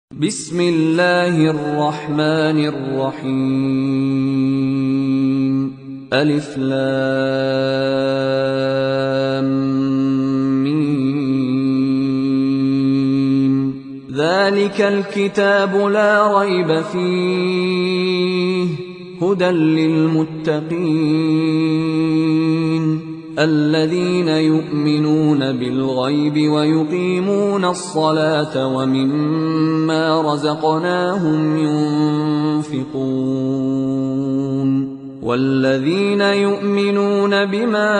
بسم الله الرحمن الرحيم ألف لام ميم ذلك الكتاب لا ريب فيه هدى للمتقين الذين يؤمنون بالغيب ويقيمون الصلاة ومما رزقناهم ينفقون والذين يؤمنون بما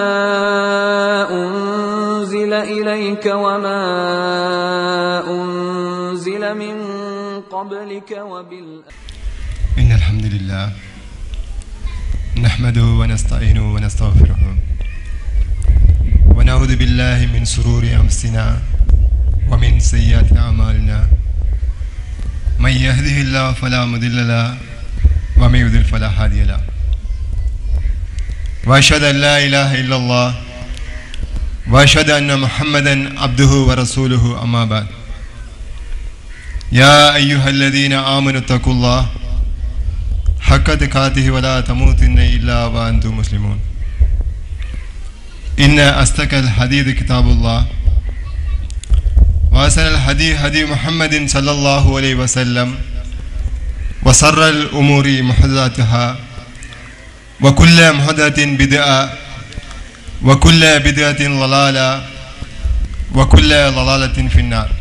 أنزل إليك وما أنزل من قبلك وبالآخرة إن الحمد لله نحمده ونستعينه ونستغفره ونعوذ بالله من شرور أنفسنا ومن سيئات أعمالنا من يهده الله فلا مضل له ومن يضلل فلا هادي له وأشهد أن لا إله إلا الله وأشهد أن محمدا عبده ورسوله أما بعد يا أيها الذين آمنوا اتقوا الله حق تقاته ولا تموتن إلا وأنتم مسلمون إن أصدق الحديث كتاب الله وأحسن الحديث هدي محمد صلى الله عليه وسلم وسر الأمور محدثاتها وكل محدثة بدعة وكل بدعة ضلالة وكل ضلالة في النار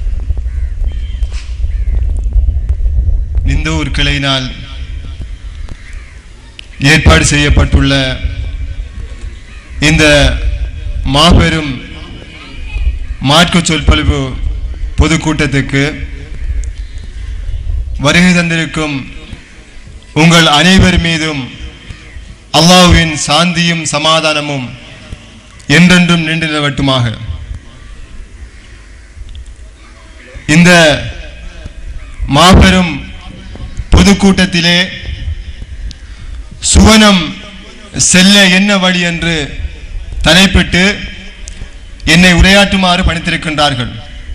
இந்த ஒரு கிளையினால் ஏற்பாடு செய்யப்பட்டுள்ள இந்த மாபெரும் மார்க்க சொற்பொழிவு பொதுக்கூட்டத்துக்கு வருகை தந்திருக்கும் உங்கள் அனைவர் மீதும் அல்லாஹ்வின் சாந்தியும் சமாதானமும் என்றென்றும் நின்று நிலவட்டுமாக இந்த மாபெரும் பொதுக்கூட்டத்திலே சுவனம் செல்ல என்ன வழி என்று தலைப்பிட்டு என்னை உரையாற்றுமாறு பணித்திருக்கின்றார்கள்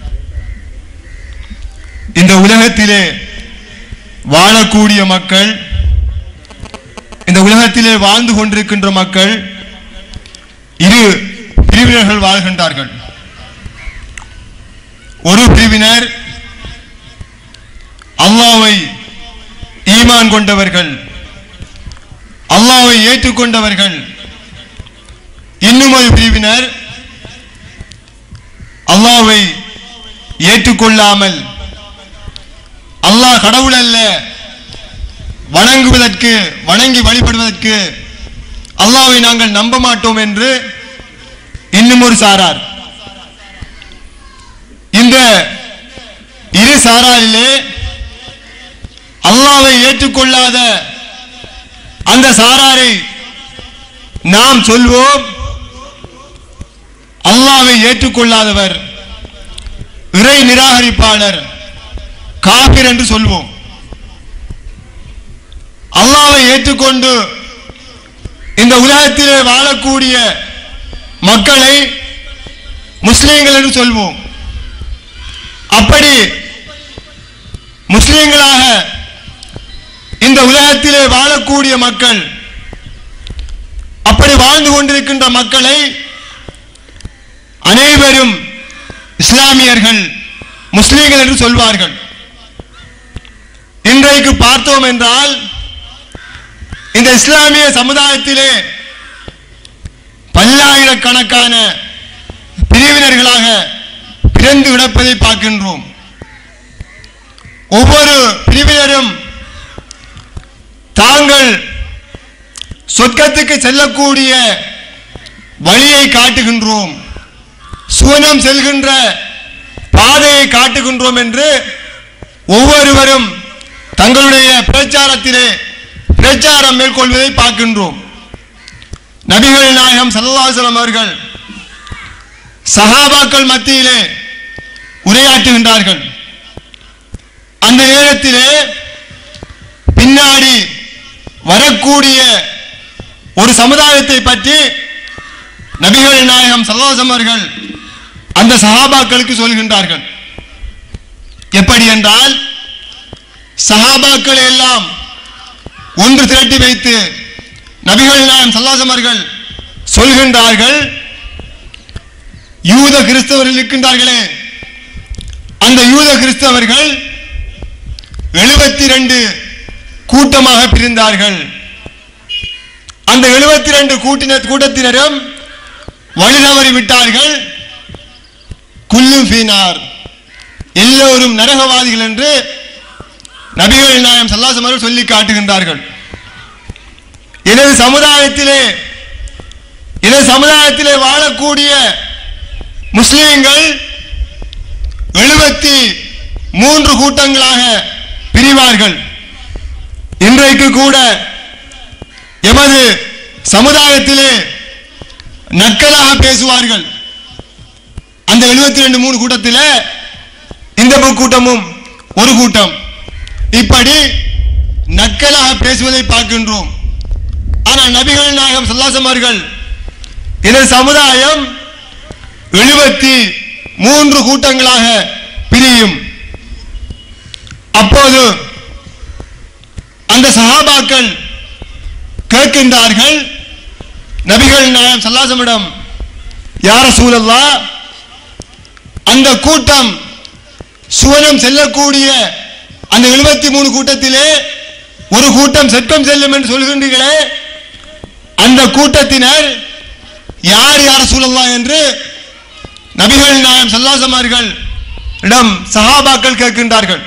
இந்த உலகத்திலே வாழக்கூடிய மக்கள் இந்த உலகத்திலே வாழ்ந்து கொண்டிருக்கின்ற மக்கள் இரு பிரிவினர்கள் வாழ்கின்றார்கள் ஒரு பிரிவினர் அல்லாவை ஈமான் கொண்டவர்கள் அல்லாவை ஏற்றுக்கொண்டவர்கள் இன்னும் ஒரு பிரிவினர் அல்லாவை ஏற்றுக்கொள்ளாமல் அல்லாஹ் கடவுள் அல்ல வணங்குவதற்கு வணங்கி வழிபடுவதற்கு அல்லாவை நாங்கள் நம்ப மாட்டோம் என்று இன்னும் ஒரு சாரார் இந்த இரு சாராரிலே அல்லாவை ஏற்றுக்கொள்ளாத அந்த சாராரை நாம் சொல்வோம் அல்லாவை ஏற்றுக்கொள்ளாதவர் இறை நிராகரிப்பாளர் காபிர் என்று சொல்வோம் அல்லாவை ஏற்றுக்கொண்டு இந்த உலகத்திலே வாழக்கூடிய மக்களை முஸ்லிம்கள் என்று சொல்வோம் அப்படி முஸ்லிம்களாக இந்த உலகத்திலே வாழக்கூடிய மக்கள் அப்படி வாழ்ந்து கொண்டிருக்கின்ற மக்களை அனைவரும் இஸ்லாமியர்கள் முஸ்லீம்கள் என்று சொல்வார்கள் இன்றைக்கு பார்த்தோம் என்றால் இந்த இஸ்லாமிய சமுதாயத்திலே பல்லாயிரக்கணக்கான பிரிவினர்களாக பிறந்து விடப்பதை பார்க்கின்றோம் ஒவ்வொரு பிரிவினரும் தாங்கள் சொர்க்கத்துக்கு செல்லக்கூடிய வழியை காட்டுகின்றோம் சுவனம் செல்கின்ற பாதையை காட்டுகின்றோம் என்று ஒவ்வொருவரும் தங்களுடைய பிரச்சாரத்திலே பிரச்சாரம் மேற்கொள்வதை பார்க்கின்றோம் நபிகள் நாயகம் சல்லாசலம் அவர்கள் சஹாபாக்கள் மத்தியிலே உரையாற்றுகின்றார்கள் அந்த நேரத்திலே பின்னாடி வரக்கூடிய ஒரு சமுதாயத்தை பற்றி நபிகள் நாயகம் சல்லாசம் அவர்கள் அந்த சஹாபாக்களுக்கு சொல்கின்றார்கள் எப்படி என்றால் சஹாபாக்களை எல்லாம் ஒன்று திரட்டி வைத்து நபிகள் நாயம் சல்லாசமர்கள் சொல்கின்றார்கள் யூத கிறிஸ்தவர்கள் இருக்கின்றார்களே அந்த யூத கிறிஸ்தவர்கள் எழுபத்தி ரெண்டு கூட்டமாக பிரிந்தார்கள் அந்த எழுபத்தி ரெண்டு கூட்டினர் கூட்டத்தினரும் வழிதவறி விட்டார்கள் குல்லும் ஃபீனார் எல்லோரும் நரகவாதிகள் என்று நபிகள் நாயம் சல்லாசம் அவர்கள் சொல்லி காட்டுகின்றார்கள் எனது சமுதாயத்திலே எனது சமுதாயத்திலே வாழக்கூடிய முஸ்லிம்கள் எழுபத்தி மூன்று கூட்டங்களாக பிரிவார்கள் இன்றைக்கு கூட எமது சமுதாயத்திலே நக்கலாக பேசுவார்கள் அந்த எழுபத்தி ரெண்டு மூணு கூட்டத்தில் இந்த மு- கூட்டமும் ஒரு கூட்டம் இப்படி நக்கலாக பேசுவதை பார்க்கின்றோம் ஆனால் நபிகள் நாயகம் சல்லாசம் அவர்கள் இந்த சமுதாயம் எழுபத்தி மூன்று கூட்டங்களாக பிரியும் அப்போது அந்த சஹாபாக்கள் கேட்கின்றார்கள் நபிகள் நாயம் சல்லாசமிடம் யார சூழல்லா அந்த கூட்டம் சுவனம் செல்லக்கூடிய அந்த எழுபத்தி மூணு கூட்டத்திலே ஒரு கூட்டம் செட்கம் செல்லும் என்று சொல்கின்றீர்களே அந்த கூட்டத்தினர் யார் யார் சூழல்லா என்று நபிகள் நாயம் சல்லாசமார்கள் இடம் சஹாபாக்கள் கேட்கின்றார்கள்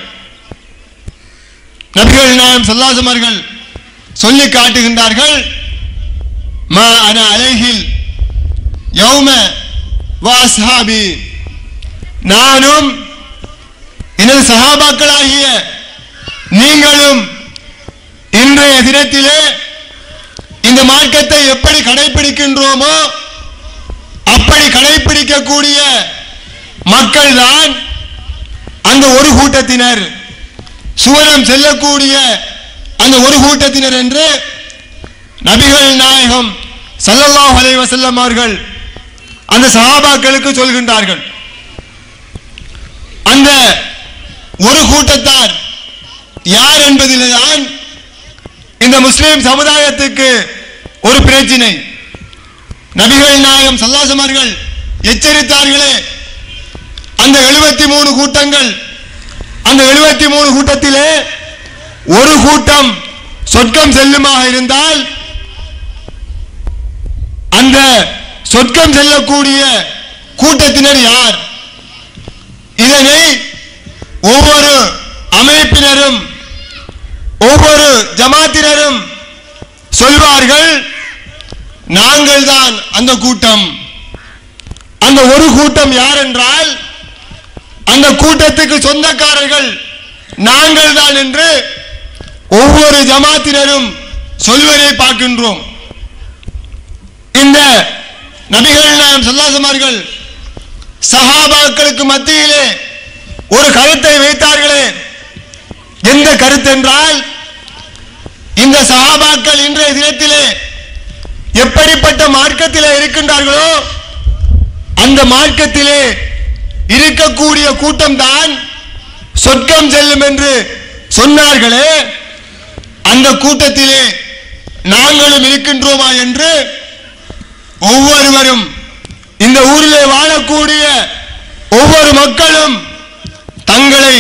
நபிகள் நாயம் சல்லாசமார்கள் சொல்லி காட்டுகின்றார்கள் மா அன அலைஹில் யௌம வாஸ்ஹாபி நானும் எனது சகாபாக்களாகிய நீங்களும் இன்றைய தினத்திலே இந்த மார்க்கத்தை எப்படி கடைபிடிக்கின்றோமோ அப்படி கடைபிடிக்கக்கூடிய மக்கள் தான் அந்த ஒரு கூட்டத்தினர் சுவனம் செல்லக்கூடிய அந்த ஒரு கூட்டத்தினர் என்று நபிகள் நாயகம் ஸல்லல்லாஹு அலைஹி வஸல்லம் அவர்கள் அந்த சஹாபாக்களுக்கு சொல்கின்றார்கள் அந்த ஒரு கூட்டத்தார் யார் என்பதில்தான் இந்த முஸ்லிம் சமுதாயத்துக்கு ஒரு பிரச்சினை நபிகள் நாயகம் சல்லாசம் அவர்கள் எச்சரித்தார்களே அந்த எழுபத்தி மூணு கூட்டங்கள் அந்த எழுபத்தி மூணு கூட்டத்திலே ஒரு கூட்டம் சொர்க்கம் செல்லுமாக இருந்தால் அந்த சொர்க்கம் செல்லக்கூடிய கூட்டத்தினர் யார் இதனை ஒவ்வொரு அமைப்பினரும் ஒவ்வொரு ஜமாத்தினரும் சொல்வார்கள் நாங்கள் தான் அந்த கூட்டம் அந்த ஒரு கூட்டம் யார் என்றால் அந்த கூட்டத்துக்கு சொந்தக்காரர்கள் நாங்கள் தான் என்று ஒவ்வொரு ஜமாத்தினரும் சொல்வதை பார்க்கின்றோம் இந்த நபிகள் நாயம் சொல்லாசமார்கள் சஹாபாக்களுக்கு மத்தியிலே ஒரு கருத்தை வைத்தார்களே எந்த கருத்து என்றால் இந்த சஹாபாக்கள் இன்றைய தினத்திலே எப்படிப்பட்ட மார்க்கத்திலே இருக்கின்றார்களோ அந்த மார்க்கத்திலே இருக்கக்கூடிய கூட்டம் தான் சொர்க்கம் செல்லும் என்று சொன்னார்களே அந்த கூட்டத்திலே நாங்களும் இருக்கின்றோமா என்று ஒவ்வொருவரும் இந்த ஊரிலே வாழக்கூடிய ஒவ்வொரு மக்களும் தங்களை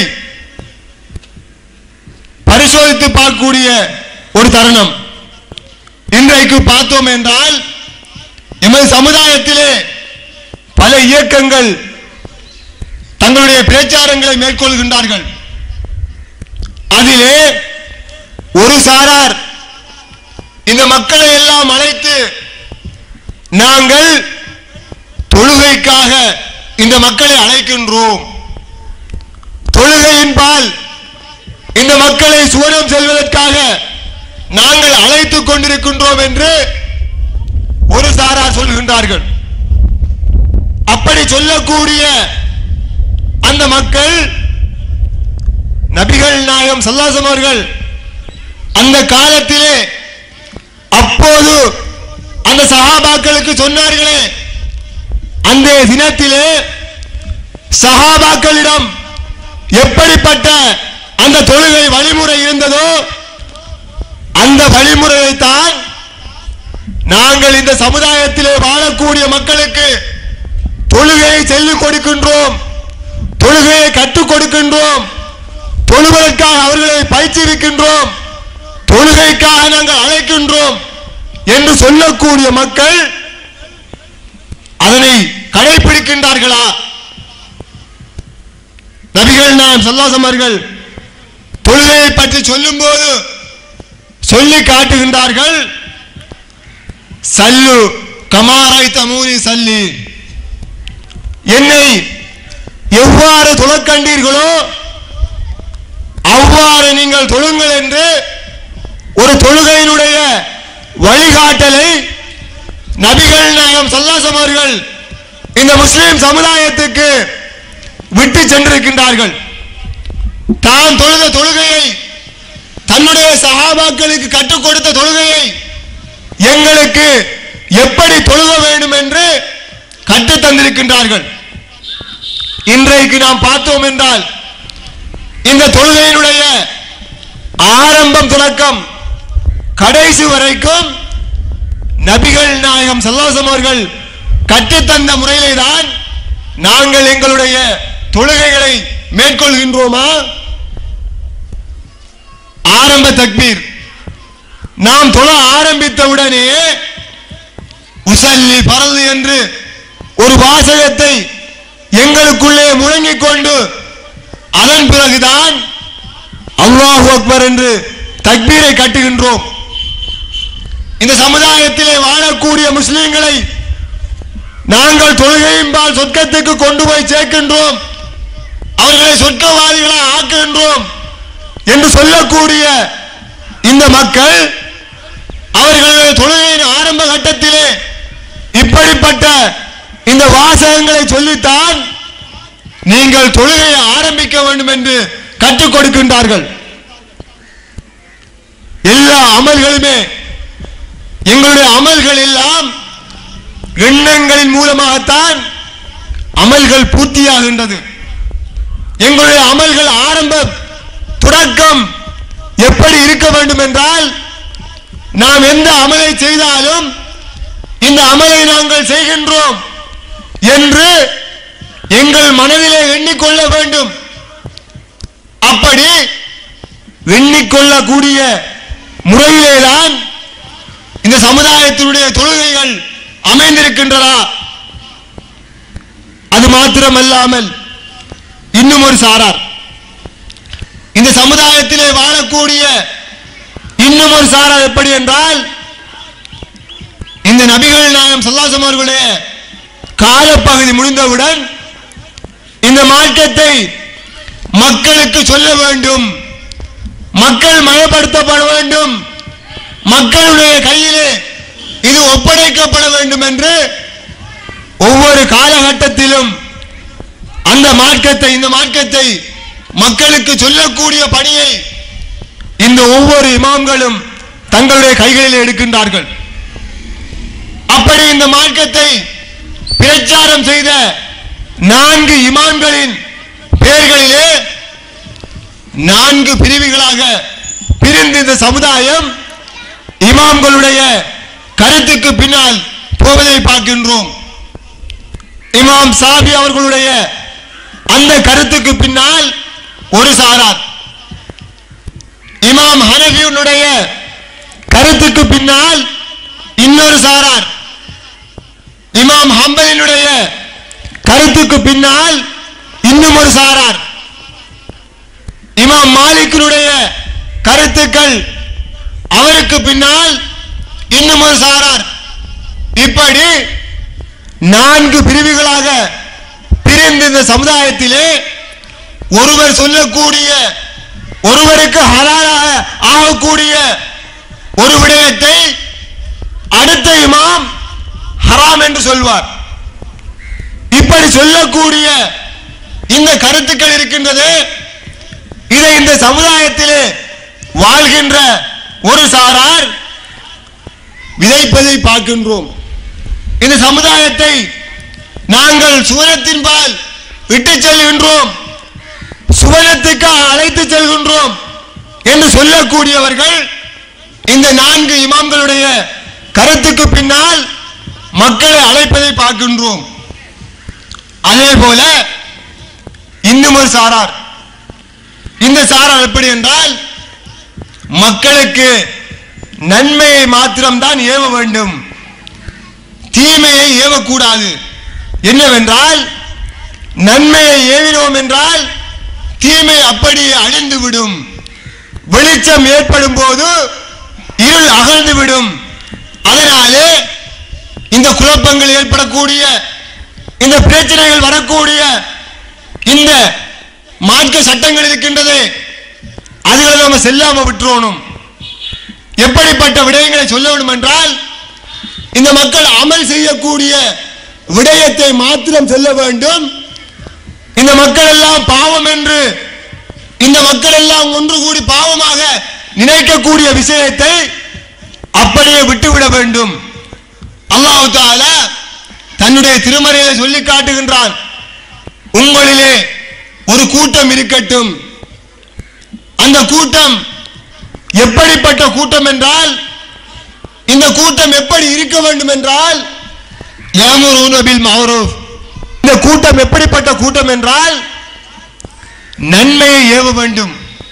பரிசோதித்து பார்க்கக்கூடிய ஒரு தருணம் இன்றைக்கு பார்த்தோம் என்றால் எமது சமுதாயத்திலே பல இயக்கங்கள் தங்களுடைய பிரச்சாரங்களை மேற்கொள்கின்றார்கள் அதிலே ஒரு சாரார் இந்த மக்களை எல்லாம் அழைத்து நாங்கள் தொழுகைக்காக இந்த மக்களை அழைக்கின்றோம் தொழுகையின்பால் இந்த மக்களை சுவனம் செல்வதற்காக நாங்கள் அழைத்துக் கொண்டிருக்கின்றோம் என்று ஒரு சாரார் சொல்கின்றார்கள் அப்படி சொல்லக்கூடிய அந்த மக்கள் நபிகள் நாயகம் சல்லாசம் அவர்கள் அந்த காலத்திலே அப்போது அந்த சஹாபாக்களுக்கு சொன்னார்களே அந்த தினத்திலே சஹாபாக்களிடம் எப்படிப்பட்ட அந்த தொழுகை வழிமுறை இருந்ததோ அந்த வழிமுறையைத்தான் நாங்கள் இந்த சமுதாயத்திலே வாழக்கூடிய மக்களுக்கு தொழுகையை சொல்லிக் கொடுக்கின்றோம் தொழுகையை கற்றுக் கொடுக்கின்றோம் தொழுவதற்காக அவர்களை பயிற்சிருக்கின்றோம் தொழுகைக்காக நாங்கள் அழைக்கின்றோம் என்று சொல்லக்கூடிய மக்கள் அதனை கடைபிடிக்கின்றார்களா நபிகள் நாம் சல்லாசமர்கள் தொழுகையை பற்றி சொல்லும்போது சொல்லி காட்டுகின்றார்கள் சல்லு கமாரை தமூனி சல்லி என்னை எவ்வாறு தொழக்கண்டீர்களோ அவ்வாறு நீங்கள் தொழுங்கள் என்று ஒரு தொழுகையினுடைய வழிகாட்டலை நபிகள் நாயகம் சல்லாசம் அவர்கள் இந்த முஸ்லிம் சமுதாயத்துக்கு விட்டு சென்றிருக்கின்றார்கள் தான் தொழுத தொழுகையை தன்னுடைய சகாபாக்களுக்கு கற்றுக் கொடுத்த தொழுகையை எங்களுக்கு எப்படி தொழுக வேண்டும் என்று கற்றுத் தந்திருக்கின்றார்கள் இன்றைக்கு நாம் பார்த்தோம் என்றால் இந்த தொழுகையினுடைய ஆரம்பம் தொடக்கம் கடைசி வரைக்கும் நபிகள் நாயகம் சல்லாசம் அவர்கள் கற்றுத்தந்த முறையிலே தான் நாங்கள் எங்களுடைய தொழுகைகளை மேற்கொள்கின்றோமா ஆரம்ப தக்பீர் நாம் தொழ ஆரம்பித்தவுடனே உசல்லி பரது என்று ஒரு வாசகத்தை எங்களுக்குள்ளே முழங்கிக் கொண்டு அதன் பிறகுதான் அல்லாஹு அக்பர் என்று தக்பீரை கட்டுகின்றோம் இந்த சமுதாயத்திலே வாழக்கூடிய முஸ்லிம்களை நாங்கள் தொழுகையின்பால் சொர்க்கத்துக்கு கொண்டு போய் சேர்க்கின்றோம் அவர்களை சொர்க்கவாதிகளை ஆக்குகின்றோம் என்று சொல்லக்கூடிய இந்த மக்கள் அவர்களுடைய தொழுகையின் ஆரம்ப கட்டத்திலே இப்படிப்பட்ட இந்த வாசகங்களை சொல்லித்தான் நீங்கள் தொழுகையை ஆரம்பிக்க வேண்டும் என்று கற்றுக் கொடுக்கின்றார்கள் எல்லா அமல்களுமே எங்களுடைய அமல்கள் எல்லாம் எண்ணங்களின் மூலமாகத்தான் அமல்கள் பூர்த்தியாகின்றது எங்களுடைய அமல்கள் ஆரம்ப தொடக்கம் எப்படி இருக்க வேண்டும் என்றால் நாம் எந்த அமலை செய்தாலும் இந்த அமலை நாங்கள் செய்கின்றோம் என்று எங்கள் மனதிலே எண்ணிக்கொள்ள வேண்டும் அப்படி எண்ணிக்கொள்ளக்கூடிய முறையிலேதான் இந்த சமுதாயத்தினுடைய தொழுகைகள் அமைந்திருக்கின்றன அது மாத்திரமல்லாமல் இன்னும் ஒரு சாரார் இந்த சமுதாயத்திலே வாழக்கூடிய இன்னும் ஒரு சாரார் எப்படி என்றால் இந்த நபிகள் நாயம் சல்லாசம் அவர்களுடைய காலப்பகுதி முடிந்தவுடன் இந்த மார்க்கத்தை மக்களுக்கு சொல்ல வேண்டும் மக்கள் மயப்படுத்தப்பட வேண்டும் மக்களுடைய கையிலே இது ஒப்படைக்கப்பட வேண்டும் என்று ஒவ்வொரு காலகட்டத்திலும் அந்த மார்க்கத்தை இந்த மார்க்கத்தை மக்களுக்கு சொல்லக்கூடிய பணியை இந்த ஒவ்வொரு இமாம்களும் தங்களுடைய கைகளில் எடுக்கின்றார்கள் அப்படி இந்த மார்க்கத்தை பிரச்சாரம் செய்த நான்கு இமாம்களின் பெயர்களிலே நான்கு பிரிவுகளாக பிரிந்து இந்த சமுதாயம் இமாம்களுடைய கருத்துக்கு பின்னால் போவதை பார்க்கின்றோம் இமாம் சாபி அவர்களுடைய அந்த கருத்துக்கு பின்னால் ஒரு சாரார் இமாம் ஹனபியுடைய கருத்துக்கு பின்னால் இன்னொரு சாரார் இமாம் ஹம்பலினுடைய கருத்துக்கு பின்னால் இன்னும் ஒரு சாரார் இமாம் மாலிக்கினுடைய கருத்துக்கள் அவருக்கு பின்னால் இன்னும் ஒரு சாரார் இப்படி நான்கு பிரிவுகளாக பிரிந்து இந்த சமுதாயத்திலே ஒருவர் சொல்லக்கூடிய ஒருவருக்கு ஹலாலாக ஆகக்கூடிய ஒரு விடயத்தை அடுத்த இமாம் ஹராம் என்று சொல்வார் இப்படி சொல்லக்கூடிய இந்த கருத்துக்கள் இருக்கின்றது இதை இந்த சமுதாயத்திலே வாழ்கின்ற ஒரு சாரார் விதைப்பதை பார்க்கின்றோம் இந்த சமுதாயத்தை நாங்கள் சூரத்தின்பால் விட்டுச் செல்கின்றோம் சுவனத்துக்கு அழைத்து செல்கின்றோம் என்று சொல்லக்கூடியவர்கள் இந்த நான்கு இமாம்களுடைய கருத்துக்கு பின்னால் மக்களை அழைப்பதை பார்க்கின்றோம் அதே போல இன்னும் ஒரு சாரார் இந்த சாரார் எப்படி என்றால் மக்களுக்கு நன்மையை மாத்திரம்தான் ஏவ வேண்டும் தீமையை ஏவக்கூடாது என்னவென்றால் நன்மையை ஏவினோம் என்றால் தீமை அப்படியே அழிந்து விடும் வெளிச்சம் ஏற்படும் போது இருள் அகழ்ந்து விடும் அதனாலே இந்த குழப்பங்கள் ஏற்படக்கூடிய இந்த பிரச்சனைகள் வரக்கூடிய இந்த மார்க்க சட்டங்கள் இருக்கின்றது அதுகளை நம்ம செல்லாம விட்டுறணும் எப்படிப்பட்ட விடயங்களை சொல்ல வேண்டும் என்றால் இந்த மக்கள் அமல் செய்யக்கூடிய விடயத்தை மாத்திரம் சொல்ல வேண்டும் இந்த மக்கள் எல்லாம் பாவம் என்று இந்த மக்கள் எல்லாம் ஒன்று கூடி பாவமாக நினைக்கக்கூடிய விஷயத்தை அப்படியே விட்டுவிட வேண்டும் அல்லாஹ் தாலா தன்னுடைய திருமறையில சொல்லி காட்டுகின்றான் உங்களிலே ஒரு கூட்டம் இருக்கட்டும் அந்த கூட்டம் எப்படிப்பட்ட கூட்டம் என்றால் இந்த கூட்டம் எப்படி இருக்க வேண்டும் என்றால் யாமுரூன பில் மஅரூஃப் இந்த கூட்டம் எப்படிப்பட்ட கூட்டம் என்றால் நன்மையை ஏவ வேண்டும்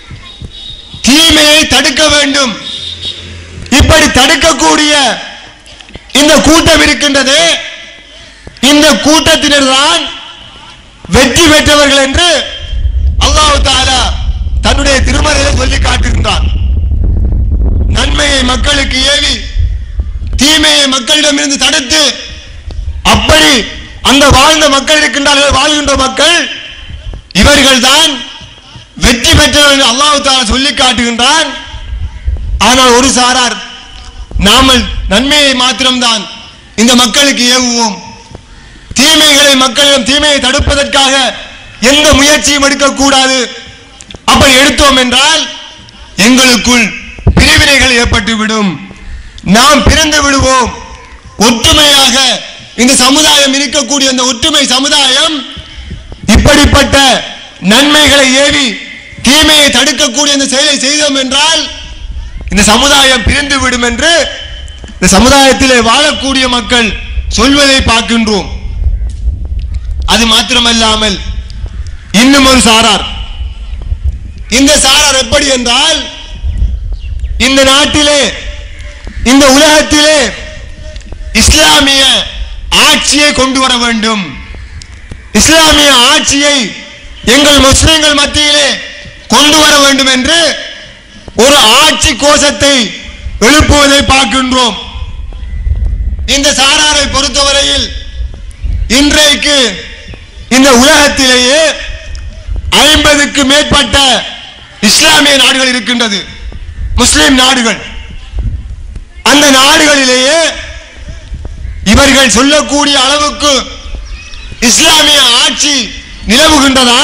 தீமையை தடுக்க வேண்டும் இப்படி தடுக்கக்கூடிய இந்த கூட்டம் இருக்கின்றது இந்த கூட்டத்தினர் தான் வெற்றி பெற்றவர்கள் என்று அல்லாஹ் தாலா தன்னுடைய திருமறையை சொல்லி காட்டுகின்றான் நன்மையை மக்களுக்கு ஏவி தீமையை மக்களிடமிருந்து தடுத்து அப்படி அந்த வாழ்ந்த மக்கள் இருக்கின்றார்கள் வாழ்கின்ற மக்கள் இவர்கள் தான் வெற்றி பெற்றவர்கள் என்று அல்லாஹ் தாலா சொல்லி காட்டுகின்றான் ஆனால் ஒரு சாரார் நாமல் நன்மையை மாத்திரம்தான் இந்த மக்களுக்கு ஏவுவோம் தீமைகளை மக்களிடம் தீமையை தடுப்பதற்காக எந்த முயற்சியும் எடுக்கக்கூடாது அப்படி எடுத்தோம் என்றால் எங்களுக்குள் பிரிவினைகள் ஏற்பட்டுவிடும் நாம் பிரிந்து விடுவோம் ஒற்றுமையாக இந்த சமுதாயம் இருக்கக்கூடிய அந்த ஒற்றுமை சமுதாயம் இப்படிப்பட்ட நன்மைகளை ஏவி தீமையை தடுக்கக்கூடிய இந்த செயலை செய்தோம் என்றால் இந்த சமுதாயம் பிரிந்து விடும் என்று இந்த சமுதாயத்திலே வாழக்கூடிய மக்கள் சொல்வதை பார்க்கின்றோம் அது மாத்திரமல்லாமல் இன்னும் ஒரு சாரார் இந்த சாரார் எப்படி என்றால் இந்த நாட்டிலே இந்த உலகத்திலே இஸ்லாமிய ஆட்சியை கொண்டு வர வேண்டும் இஸ்லாமிய ஆட்சியை எங்கள் முஸ்லிம்கள் மத்தியிலே கொண்டு வர வேண்டும் என்று ஒரு ஆட்சி கோஷத்தை எழுப்புவதை பார்க்கின்றோம் இந்த சாராரை பொறுத்தவரையில் இன்றைக்கு இந்த உலகத்திலேயே ஐம்பதுக்கு மேற்பட்ட இஸ்லாமிய நாடுகள் இருக்கின்றது முஸ்லிம் நாடுகள் அந்த நாடுகளிலேயே இவர்கள் சொல்லக்கூடிய அளவுக்கு இஸ்லாமிய ஆட்சி நிலவுகின்றதா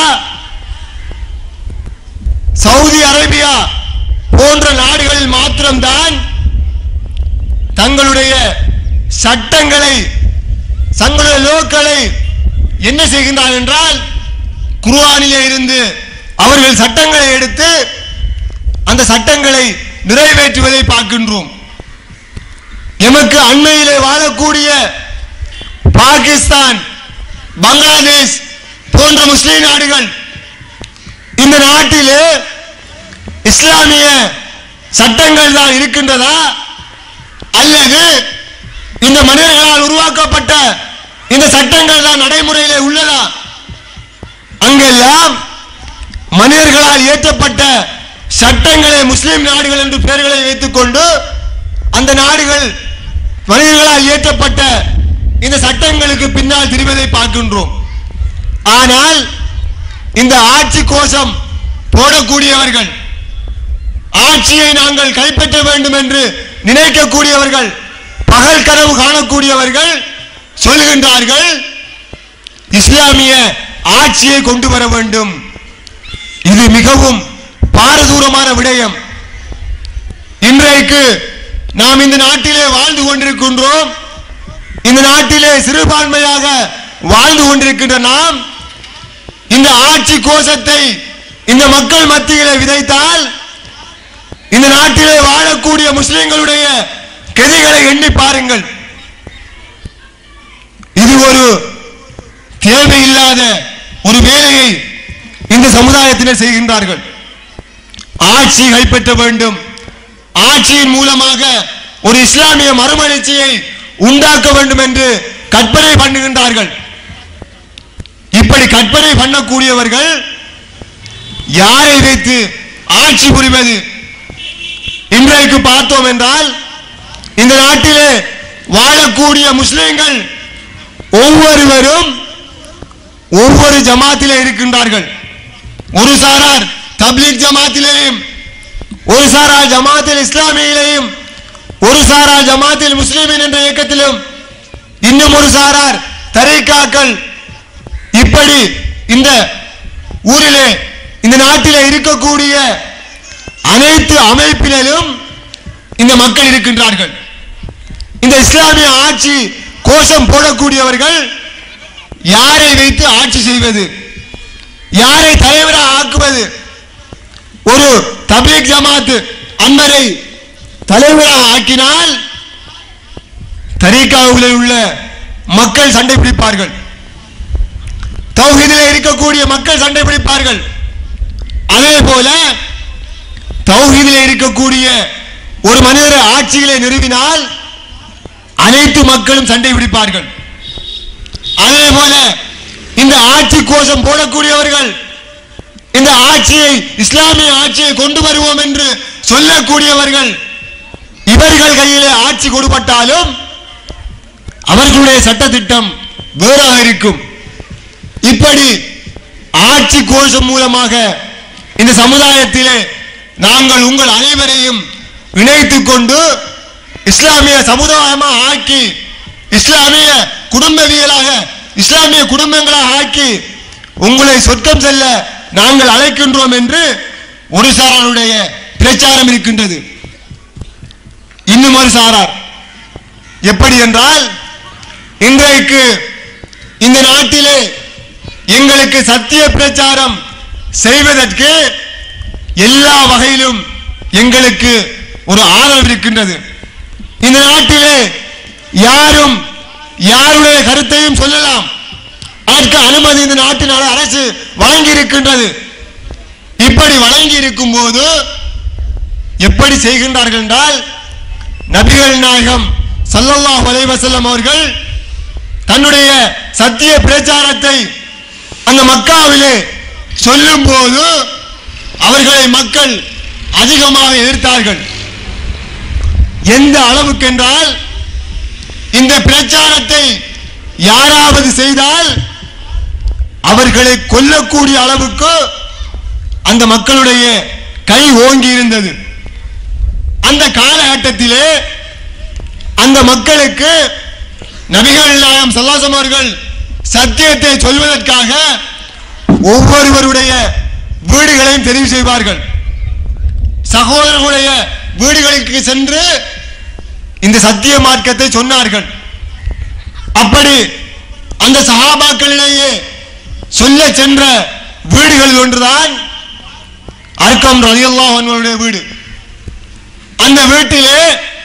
சவுதி அரேபியா போன்ற நாடுகளில் மாத்திரம்தான் தங்களுடைய சட்டங்களை தங்களுடைய லோக்களை என்ன செய்கின்றார் என்றால் குர்ஆனிலே இருந்து அவர்கள் சட்டங்களை எடுத்து அந்த சட்டங்களை நிறைவேற்றுவதை பார்க்கின்றோம் எமக்கு அண்மையிலே வாழக்கூடிய பாகிஸ்தான் பங்களாதேஷ் போன்ற முஸ்லிம் நாடுகள் இந்த நாட்டிலே இஸ்லாமிய சட்டங்கள் தான் இருக்கின்றதா அல்லது இந்த மனிதர்களால் உருவாக்கப்பட்ட இந்த சட்டங்கள் தான் நடைமுறையிலே உள்ளதா அங்கெல்லாம் மனிதர்களால் இயற்றப்பட்ட சட்டங்களை முஸ்லிம் நாடுகள் என்று பெயர்களை வைத்துக்கொண்டு அந்த நாடுகள் மனிதர்களால் இயற்றப்பட்ட இந்த சட்டங்களுக்கு பின்னால் திரிவதை பார்க்கின்றோம் ஆனால் இந்த ஆட்சி கோஷம் போடக்கூடியவர்கள் ஆட்சியை நாங்கள் கைப்பற்ற வேண்டும் என்று நினைக்கக்கூடியவர்கள் பகல் கனவு காணக்கூடியவர்கள் சொல்கின்றார்கள் இஸ்லாமிய ஆட்சியை கொண்டு வர வேண்டும் இது மிகவும் பாரதூரமான விடயம் இன்றைக்கு நாம் இந்த நாட்டிலே வாழ்ந்து கொண்டிருக்கின்றோம் இந்த நாட்டிலே சிறுபான்மையாக வாழ்ந்து கொண்டிருக்கின்ற நாம் இந்த ஆட்சி கோஷத்தை இந்த மக்கள் மத்தியிலே விதைத்தால் இந்த நாட்டிலே வாழக்கூடிய முஸ்லிம்களுடைய கெதிகளை எண்ணி பாருங்கள் இது ஒரு தேவையில்லாத ஒரு வேலையை இந்த சமுதாயத்தினர் செய்கின்றார்கள் ஆட்சி கைப்பற்ற வேண்டும் ஆட்சியின் மூலமாக ஒரு இஸ்லாமிய மறுமலர்ச்சியை உண்டாக்க வேண்டும் என்று கற்பனை பண்ணுகின்றார்கள் இப்படி கற்பனை பண்ணக்கூடியவர்கள் யாரை வைத்து ஆட்சி புரிவது இன்றைக்கு பார்த்தோம் என்றால் இந்த நாட்டிலே வாழக்கூடிய முஸ்லிம்கள் ஒவ்வொருவரும் ஒவ்வொரு ஜமாத்திலே இருக்கின்றார்கள் ஒரு சாரார் தப்லீக் ஜமாத்திலேயும் ஒரு சாரார் ஜமாத்தில் இஸ்லாமியிலேயும் ஒரு சாரார் ஜமாத்தில் முஸ்லிமின் என்ற இயக்கத்திலும் இன்னும் ஒரு சாரார் தரைக்காக்கள் இப்படி இந்த ஊரிலே இந்த நாட்டிலே இருக்கக்கூடிய அனைத்து அமைப்பிலும் இந்த மக்கள் இருக்கின்றார்கள் இந்த இஸ்லாமிய ஆட்சி கோஷம் போடக்கூடியவர்கள் யாரை வைத்து ஆட்சி செய்வது யாரை தலைவராக ஆக்குவது ஒரு தபீக் ஜமாத் அன்பரை தலைவராக ஆக்கினால் தரீகாவில் உள்ள மக்கள் சண்டை பிடிப்பார்கள் தௌஹீதிலே இருக்கக்கூடிய மக்கள் சண்டை பிடிப்பார்கள் அதே போல தௌஹீதிலே இருக்கக்கூடிய ஒரு மனிதரை ஆட்சியிலே நிறுவினால் அனைத்து மக்களும் சண்டை பிடிப்பார்கள் அதே போல இந்த ஆட்சி கோஷம் போடக்கூடியவர்கள் இந்த ஆட்சியை இஸ்லாமிய ஆட்சியை கொண்டு வருவோம் என்று சொல்லக்கூடியவர்கள் இவர்கள் கையிலே ஆட்சி கொடுப்பட்டாலும் அவர்களுடைய சட்டத்திட்டம் வேறாக இருக்கும் இப்படி ஆட்சி கோஷம் மூலமாக இந்த சமுதாயத்திலே நாங்கள் உங்கள் அனைவரையும் இணைத்துக் கொண்டு இஸ்லாமிய சமுதாயமாக ஆக்கி இஸ்லாமிய குடும்பவியலாக இஸ்லாமிய குடும்பங்களாக ஆக்கி உங்களை சொர்க்கம் செல்ல நாங்கள் அழைக்கின்றோம் என்று ஒரு சாராருடைய பிரச்சாரம் இருக்கின்றது இன்னும் ஒரு சாரார் எப்படி என்றால் இன்றைக்கு இந்த நாட்டிலே எங்களுக்கு சத்திய பிரச்சாரம் செய்வதற்கு எல்லா வகையிலும் எங்களுக்கு ஒரு ஆதரவு இருக்கின்றது இந்த நாட்டிலே யாரும் யாருடைய கருத்தையும் சொல்லலாம் அதற்கு அனுமதி இந்த நாட்டின் அரசு வழங்கி இருக்கின்றது இப்படி வழங்கி இருக்கும் போது எப்படி செய்கின்றார்கள் என்றால் நபிகள் நாயகம் ஸல்லல்லாஹு அலைஹி வஸல்லம் அவர்கள் தன்னுடைய சத்திய பிரச்சாரத்தை அந்த மக்காவிலே சொல்லும் போது அவர்களை மக்கள் அதிகமாக எதிர்த்தார்கள் எந்த அளவுக்கு என்றால் இந்த பிரச்சாரத்தை யாராவது செய்தால் அவர்களை கொல்லக்கூடிய அளவுக்கு அந்த மக்களுடைய கை ஓங்கி இருந்தது அந்த காலகட்டத்திலே அந்த மக்களுக்கு நபிகள் நாயம் சல்லாசம் அவர்கள் சத்தியத்தை சொல்வதற்காக ஒவ்வொருவருடைய வீடுகளையும் தெரிவு செய்வார்கள் சகோதரர்களுடைய வீடுகளுக்கு சென்று இந்த சத்திய மார்க்கத்தை சொன்னார்கள் அப்படி அந்த சஹாபாக்களிலேயே சொல்ல சென்ற வீடுகள் ஒன்றுதான் அர்க்கம் ரலியல்லாஹு அன்ஹுடைய வீடு அந்த வீட்டிலே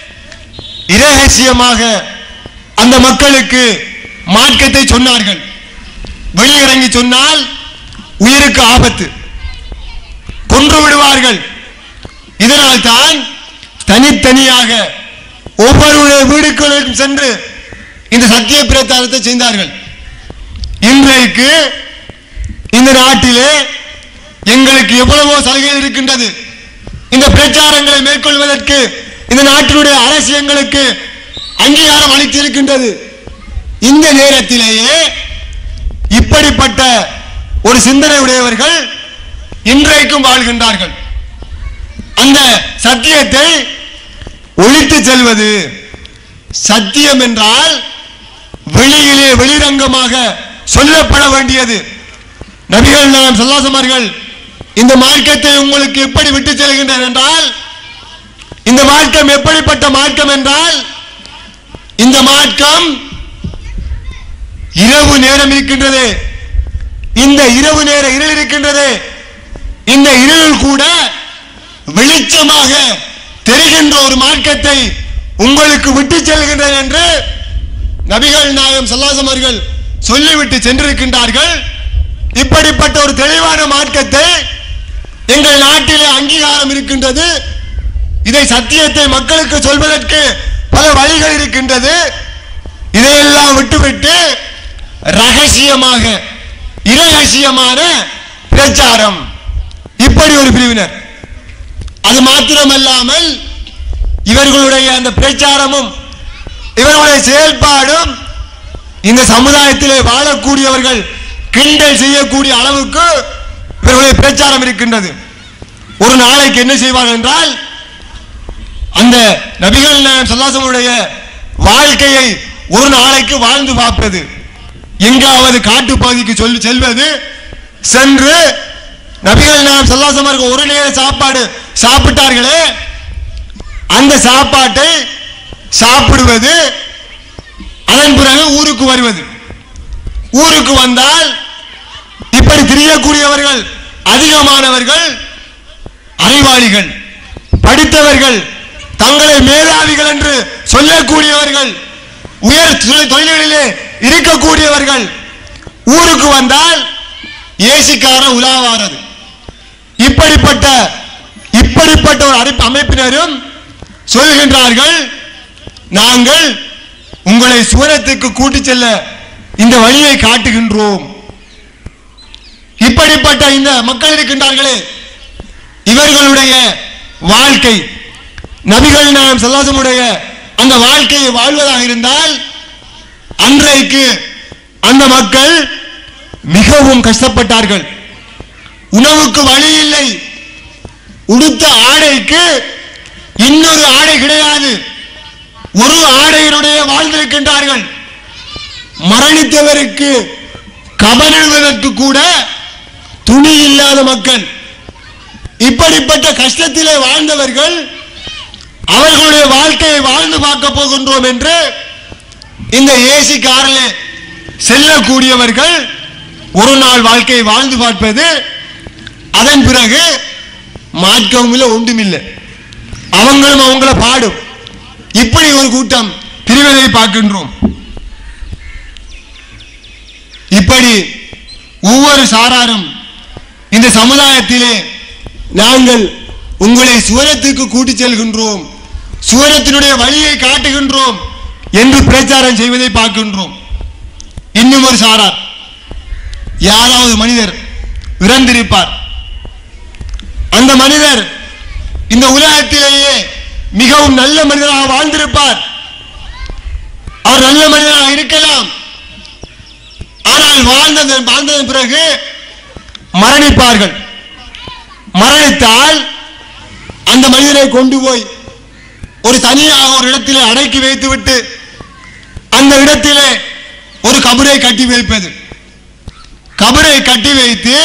இரகசியமாக அந்த மக்களுக்கு மார்க்கத்தை சொன்னார்கள் வெளியிறங்கி சொன்னால் உயிருக்கு ஆபத்து கொன்று விடுவார்கள் இதனால் தான் தனித்தனியாக ஒவ்வொருடைய வீடுகளுக்கும் சென்று இந்த சத்திய பிரச்சாரத்தை செய்தார்கள் இன்றைக்கு இந்த நாட்டிலே எங்களுக்கு எவ்வளவோ சலுகை இருக்கின்றது இந்த பிரச்சாரங்களை மேற்கொள்வதற்கு இந்த நாட்டினுடைய அரசு எங்களுக்கு அங்கீகாரம் அளித்திருக்கின்றது இந்த நேரத்திலேயே இப்படிப்பட்ட ஒரு சிந்தனை உடையவர்கள் இன்றைக்கும் வாழ்கின்றார்கள் அந்த சத்தியத்தை ஒழித்து செல்வது சத்தியம் என்றால் வெளியிலே வெளிரங்கமாக சொல்லப்பட வேண்டியது நபிகள் நாம் சொல்லாசமார்கள் இந்த மார்க்கத்தை உங்களுக்கு எப்படி விட்டு செல்கின்றனர் என்றால் இந்த மார்க்கம் எப்படிப்பட்ட மார்க்கம் என்றால் இந்த மார்க்கம் இரவு நேரம் இருக்கின்றது இந்த இரவு நேர இருள் இருக்கின்றது இந்த இருள் கூட வெளிச்சமாக தெரிகின்ற ஒரு மார்க்கத்தை உங்களுக்கு விட்டு செல்கின்றேன் என்று நபிகள் நாயகம் சல்லாசம் அவர்கள் சொல்லிவிட்டு சென்றிருக்கின்றார்கள் இப்படிப்பட்ட ஒரு தெளிவான மார்க்கத்தை எங்கள் நாட்டிலே அங்கீகாரம் இருக்கின்றது இதை சத்தியத்தை மக்களுக்கு சொல்வதற்கு பல வழிகள் இருக்கின்றது இதையெல்லாம் விட்டுவிட்டு ரகசியமாக இரகசியமான பிரச்சாரம் இப்படி ஒரு பிரிவினர் அது மாத்திரமல்லாமல் இவர்களுடைய அந்த பிரச்சாரமும் இவர்களுடைய செயல்பாடும் இந்த சமுதாயத்திலே வாழக்கூடியவர்கள் கிண்டல் செய்யக்கூடிய அளவுக்கு இவர்களுடைய பிரச்சாரம் இருக்கின்றது ஒரு நாளைக்கு என்ன செய்வார்கள் என்றால் அந்த நபிகள் நாயகம் சல்லாசமுடைய வாழ்க்கையை ஒரு நாளைக்கு வாழ்ந்து பார்ப்பது எங்காவது காட்டு பகுதிக்கு சொல்லி செல்வது சென்று நபிகள் நாயகம் சல்லாசம் அவர்கள் ஒரு நேர சாப்பாடு சாப்பிட்டார்களே அந்த சாப்பாட்டை சாப்பிடுவது அதன் பிறகு ஊருக்கு வருவது ஊருக்கு வந்தால் இப்படி திரியக்கூடியவர்கள் அதிகமானவர்கள் அறிவாளிகள் படித்தவர்கள் தங்களை மேதாவிகள் என்று சொல்லக்கூடியவர்கள் உயர் தொழில் தொழில்களிலே இருக்கக்கூடியவர்கள் ஊருக்கு வந்தால் ஏசிக்கார உலாவாரது இப்படிப்பட்ட இப்படிப்பட்ட ஒரு அறி- அமைப்பினரும் சொல்கின்றார்கள் நாங்கள் உங்களை சுவனத்துக்கு கூட்டிச் செல்ல இந்த வழியை காட்டுகின்றோம் இப்படிப்பட்ட இந்த மக்கள் இருக்கின்றார்களே இவர்களுடைய வாழ்க்கை நபிகள் நாயம் சல்லாசமுடைய அந்த வாழ்க்கையை வாழ்வதாக இருந்தால் அன்றைக்கு அந்த மக்கள் மிகவும் கஷ்டப்பட்டார்கள் உணவுக்கு வழி இல்லை உடுத்த ஆடைக்கு இன்னொரு ஆடை கிடையாது ஒரு ஆடையினுடைய வாழ்ந்திருக்கின்றார்கள் மரணித்தவருக்கு கபனிடுவதற்கு கூட துணி இல்லாத மக்கள் இப்படிப்பட்ட கஷ்டத்திலே வாழ்ந்தவர்கள் அவர்களுடைய வாழ்க்கையை வாழ்ந்து பார்க்க போகின்றோம் என்று இந்த ஏசி காரில் செல்லக்கூடியவர்கள் ஒரு நாள் வாழ்க்கையை வாழ்ந்து பார்ப்பது அதன் பிறகு மாற்றவும் இல்லை ஒன்றும் இல்லை அவங்களும் அவங்கள பாடும் இப்படி ஒரு கூட்டம் பிரிவதை பார்க்கின்றோம் இப்படி ஒவ்வொரு சாராரும் இந்த சமுதாயத்திலே நாங்கள் உங்களை சுவரத்துக்கு கூட்டிச் செல்கின்றோம் சுவரத்தினுடைய வழியை காட்டுகின்றோம் என்று பிரச்சாரம் செய்வதை பார்க்கின்றோம் இன்னும் ஒரு சாரார் யாராவது மனிதர் இறந்திருப்பார் அந்த மனிதர் இந்த உலகத்திலேயே மிகவும் நல்ல மனிதராக வாழ்ந்திருப்பார் அவர் நல்ல மனிதராக இருக்கலாம் ஆனால் வாழ்ந்தது வாழ்ந்ததன் பிறகு மரணிப்பார்கள் மரணித்தால் அந்த மனிதனை கொண்டு போய் ஒரு தனியாக ஒரு இடத்திலே அடக்கி வைத்துவிட்டு அந்த இடத்திலே ஒரு கபரை கட்டி வைப்பது கபரை கட்டி வைத்து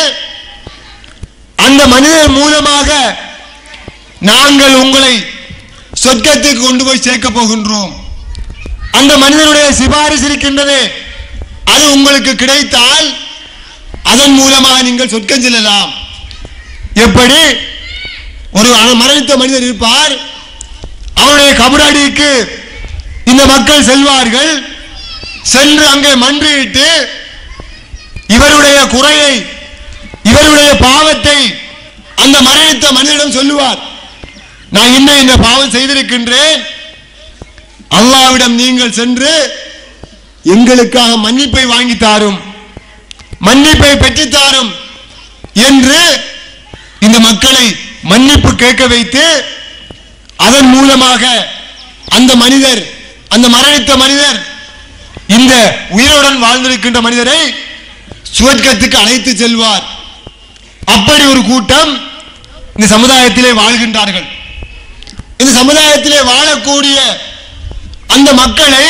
அந்த மனிதர் மூலமாக நாங்கள் உங்களை சொர்க்கத்துக்கு கொண்டு போய் சேர்க்க போகின்றோம் அந்த மனிதனுடைய சிபாரிசு இருக்கின்றது அது உங்களுக்கு கிடைத்தால் அதன் மூலமாக நீங்கள் சொர்க்கம் செல்லலாம் எப்படி ஒரு மரணித்த மனிதர் இருப்பார் அவருடைய கபரடிக்கு இந்த மக்கள் செல்வார்கள் சென்று அங்கே மன்றிட்டு இவருடைய குறையை இவருடைய பாவத்தை அந்த மரணித்த மனிதனிடம் சொல்லுவார் நான் இன்னும் இந்த பாவம் செய்திருக்கின்றேன் அல்லாவிடம் நீங்கள் சென்று எங்களுக்காக மன்னிப்பை வாங்கி தாரும் மன்னிப்பை பெற்றுத் தாரும் என்று இந்த மக்களை மன்னிப்பு கேட்க வைத்து அதன் மூலமாக அந்த மனிதர் அந்த மரணித்த மனிதர் இந்த உயிருடன் வாழ்ந்திருக்கின்ற மனிதரை சுவர்க்கத்துக்கு அழைத்து செல்வார் அப்படி ஒரு கூட்டம் இந்த சமுதாயத்திலே வாழ்கின்றார்கள் இந்த சமுதாயத்திலே வாழக்கூடிய அந்த மக்களை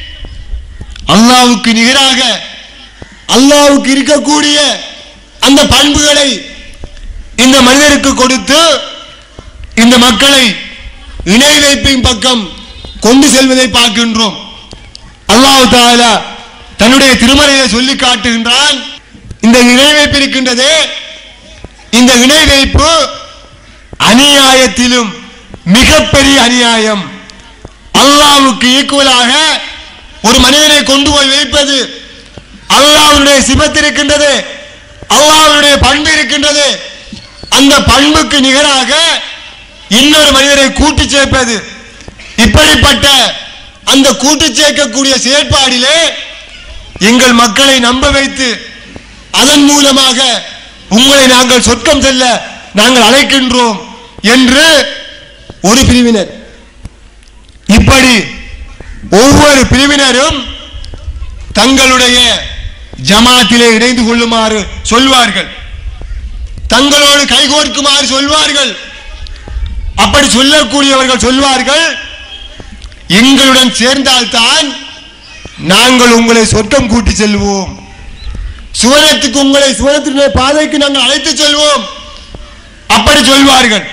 அல்லாவுக்கு நிகராக அல்லாவுக்கு இருக்கக்கூடிய அந்த பண்புகளை இந்த மனிதருக்கு கொடுத்து இந்த மக்களை இணை வைப்பின் பக்கம் கொண்டு செல்வதை பார்க்கின்றோம் அல்லாஹ் தாலா தன்னுடைய திருமறையை சொல்லி காட்டுகின்றான் இந்த இணை வைப்பு இருக்கின்றதே இந்த இணை வைப்பு அநியாயத்திலும் மிகப்பெரிய அநியாயம் அல்லாஹ்வுக்கு ஈக்குவலாக ஒரு மனிதனை கொண்டு போய் வைப்பது அல்லாஹ்வுடைய சிபத்து இருக்கின்றது அல்லாஹ்வுடைய பண்பு இருக்கின்றது அந்த பண்புக்கு நிகராக இன்னொரு மனிதரை கூட்டி சேர்ப்பது இப்படிப்பட்ட அந்த கூட்டி சேர்க்கக்கூடிய செயற்பாடிலே எங்கள் மக்களை நம்ப வைத்து அதன் மூலமாக உங்களை நாங்கள் சொர்க்கம் செல்ல நாங்கள் அழைக்கின்றோம் என்று ஒரு பிரிவினர் இப்படி ஒவ்வொரு பிரிவினரும் தங்களுடைய ஜமாத்திலே இணைந்து கொள்ளுமாறு சொல்வார்கள் தங்களோடு கைகோர்க்குமாறு சொல்வார்கள் அப்படி சொல்லக்கூடியவர்கள் சொல்வார்கள் எங்களுடன் சேர்ந்தால்தான் நாங்கள் உங்களை சொர்க்கம் கூட்டி செல்வோம் சுவனத்துக்கு உங்களை சுவனத்தினுடைய பாதைக்கு நாங்கள் அழைத்து செல்வோம் அப்படி சொல்வார்கள்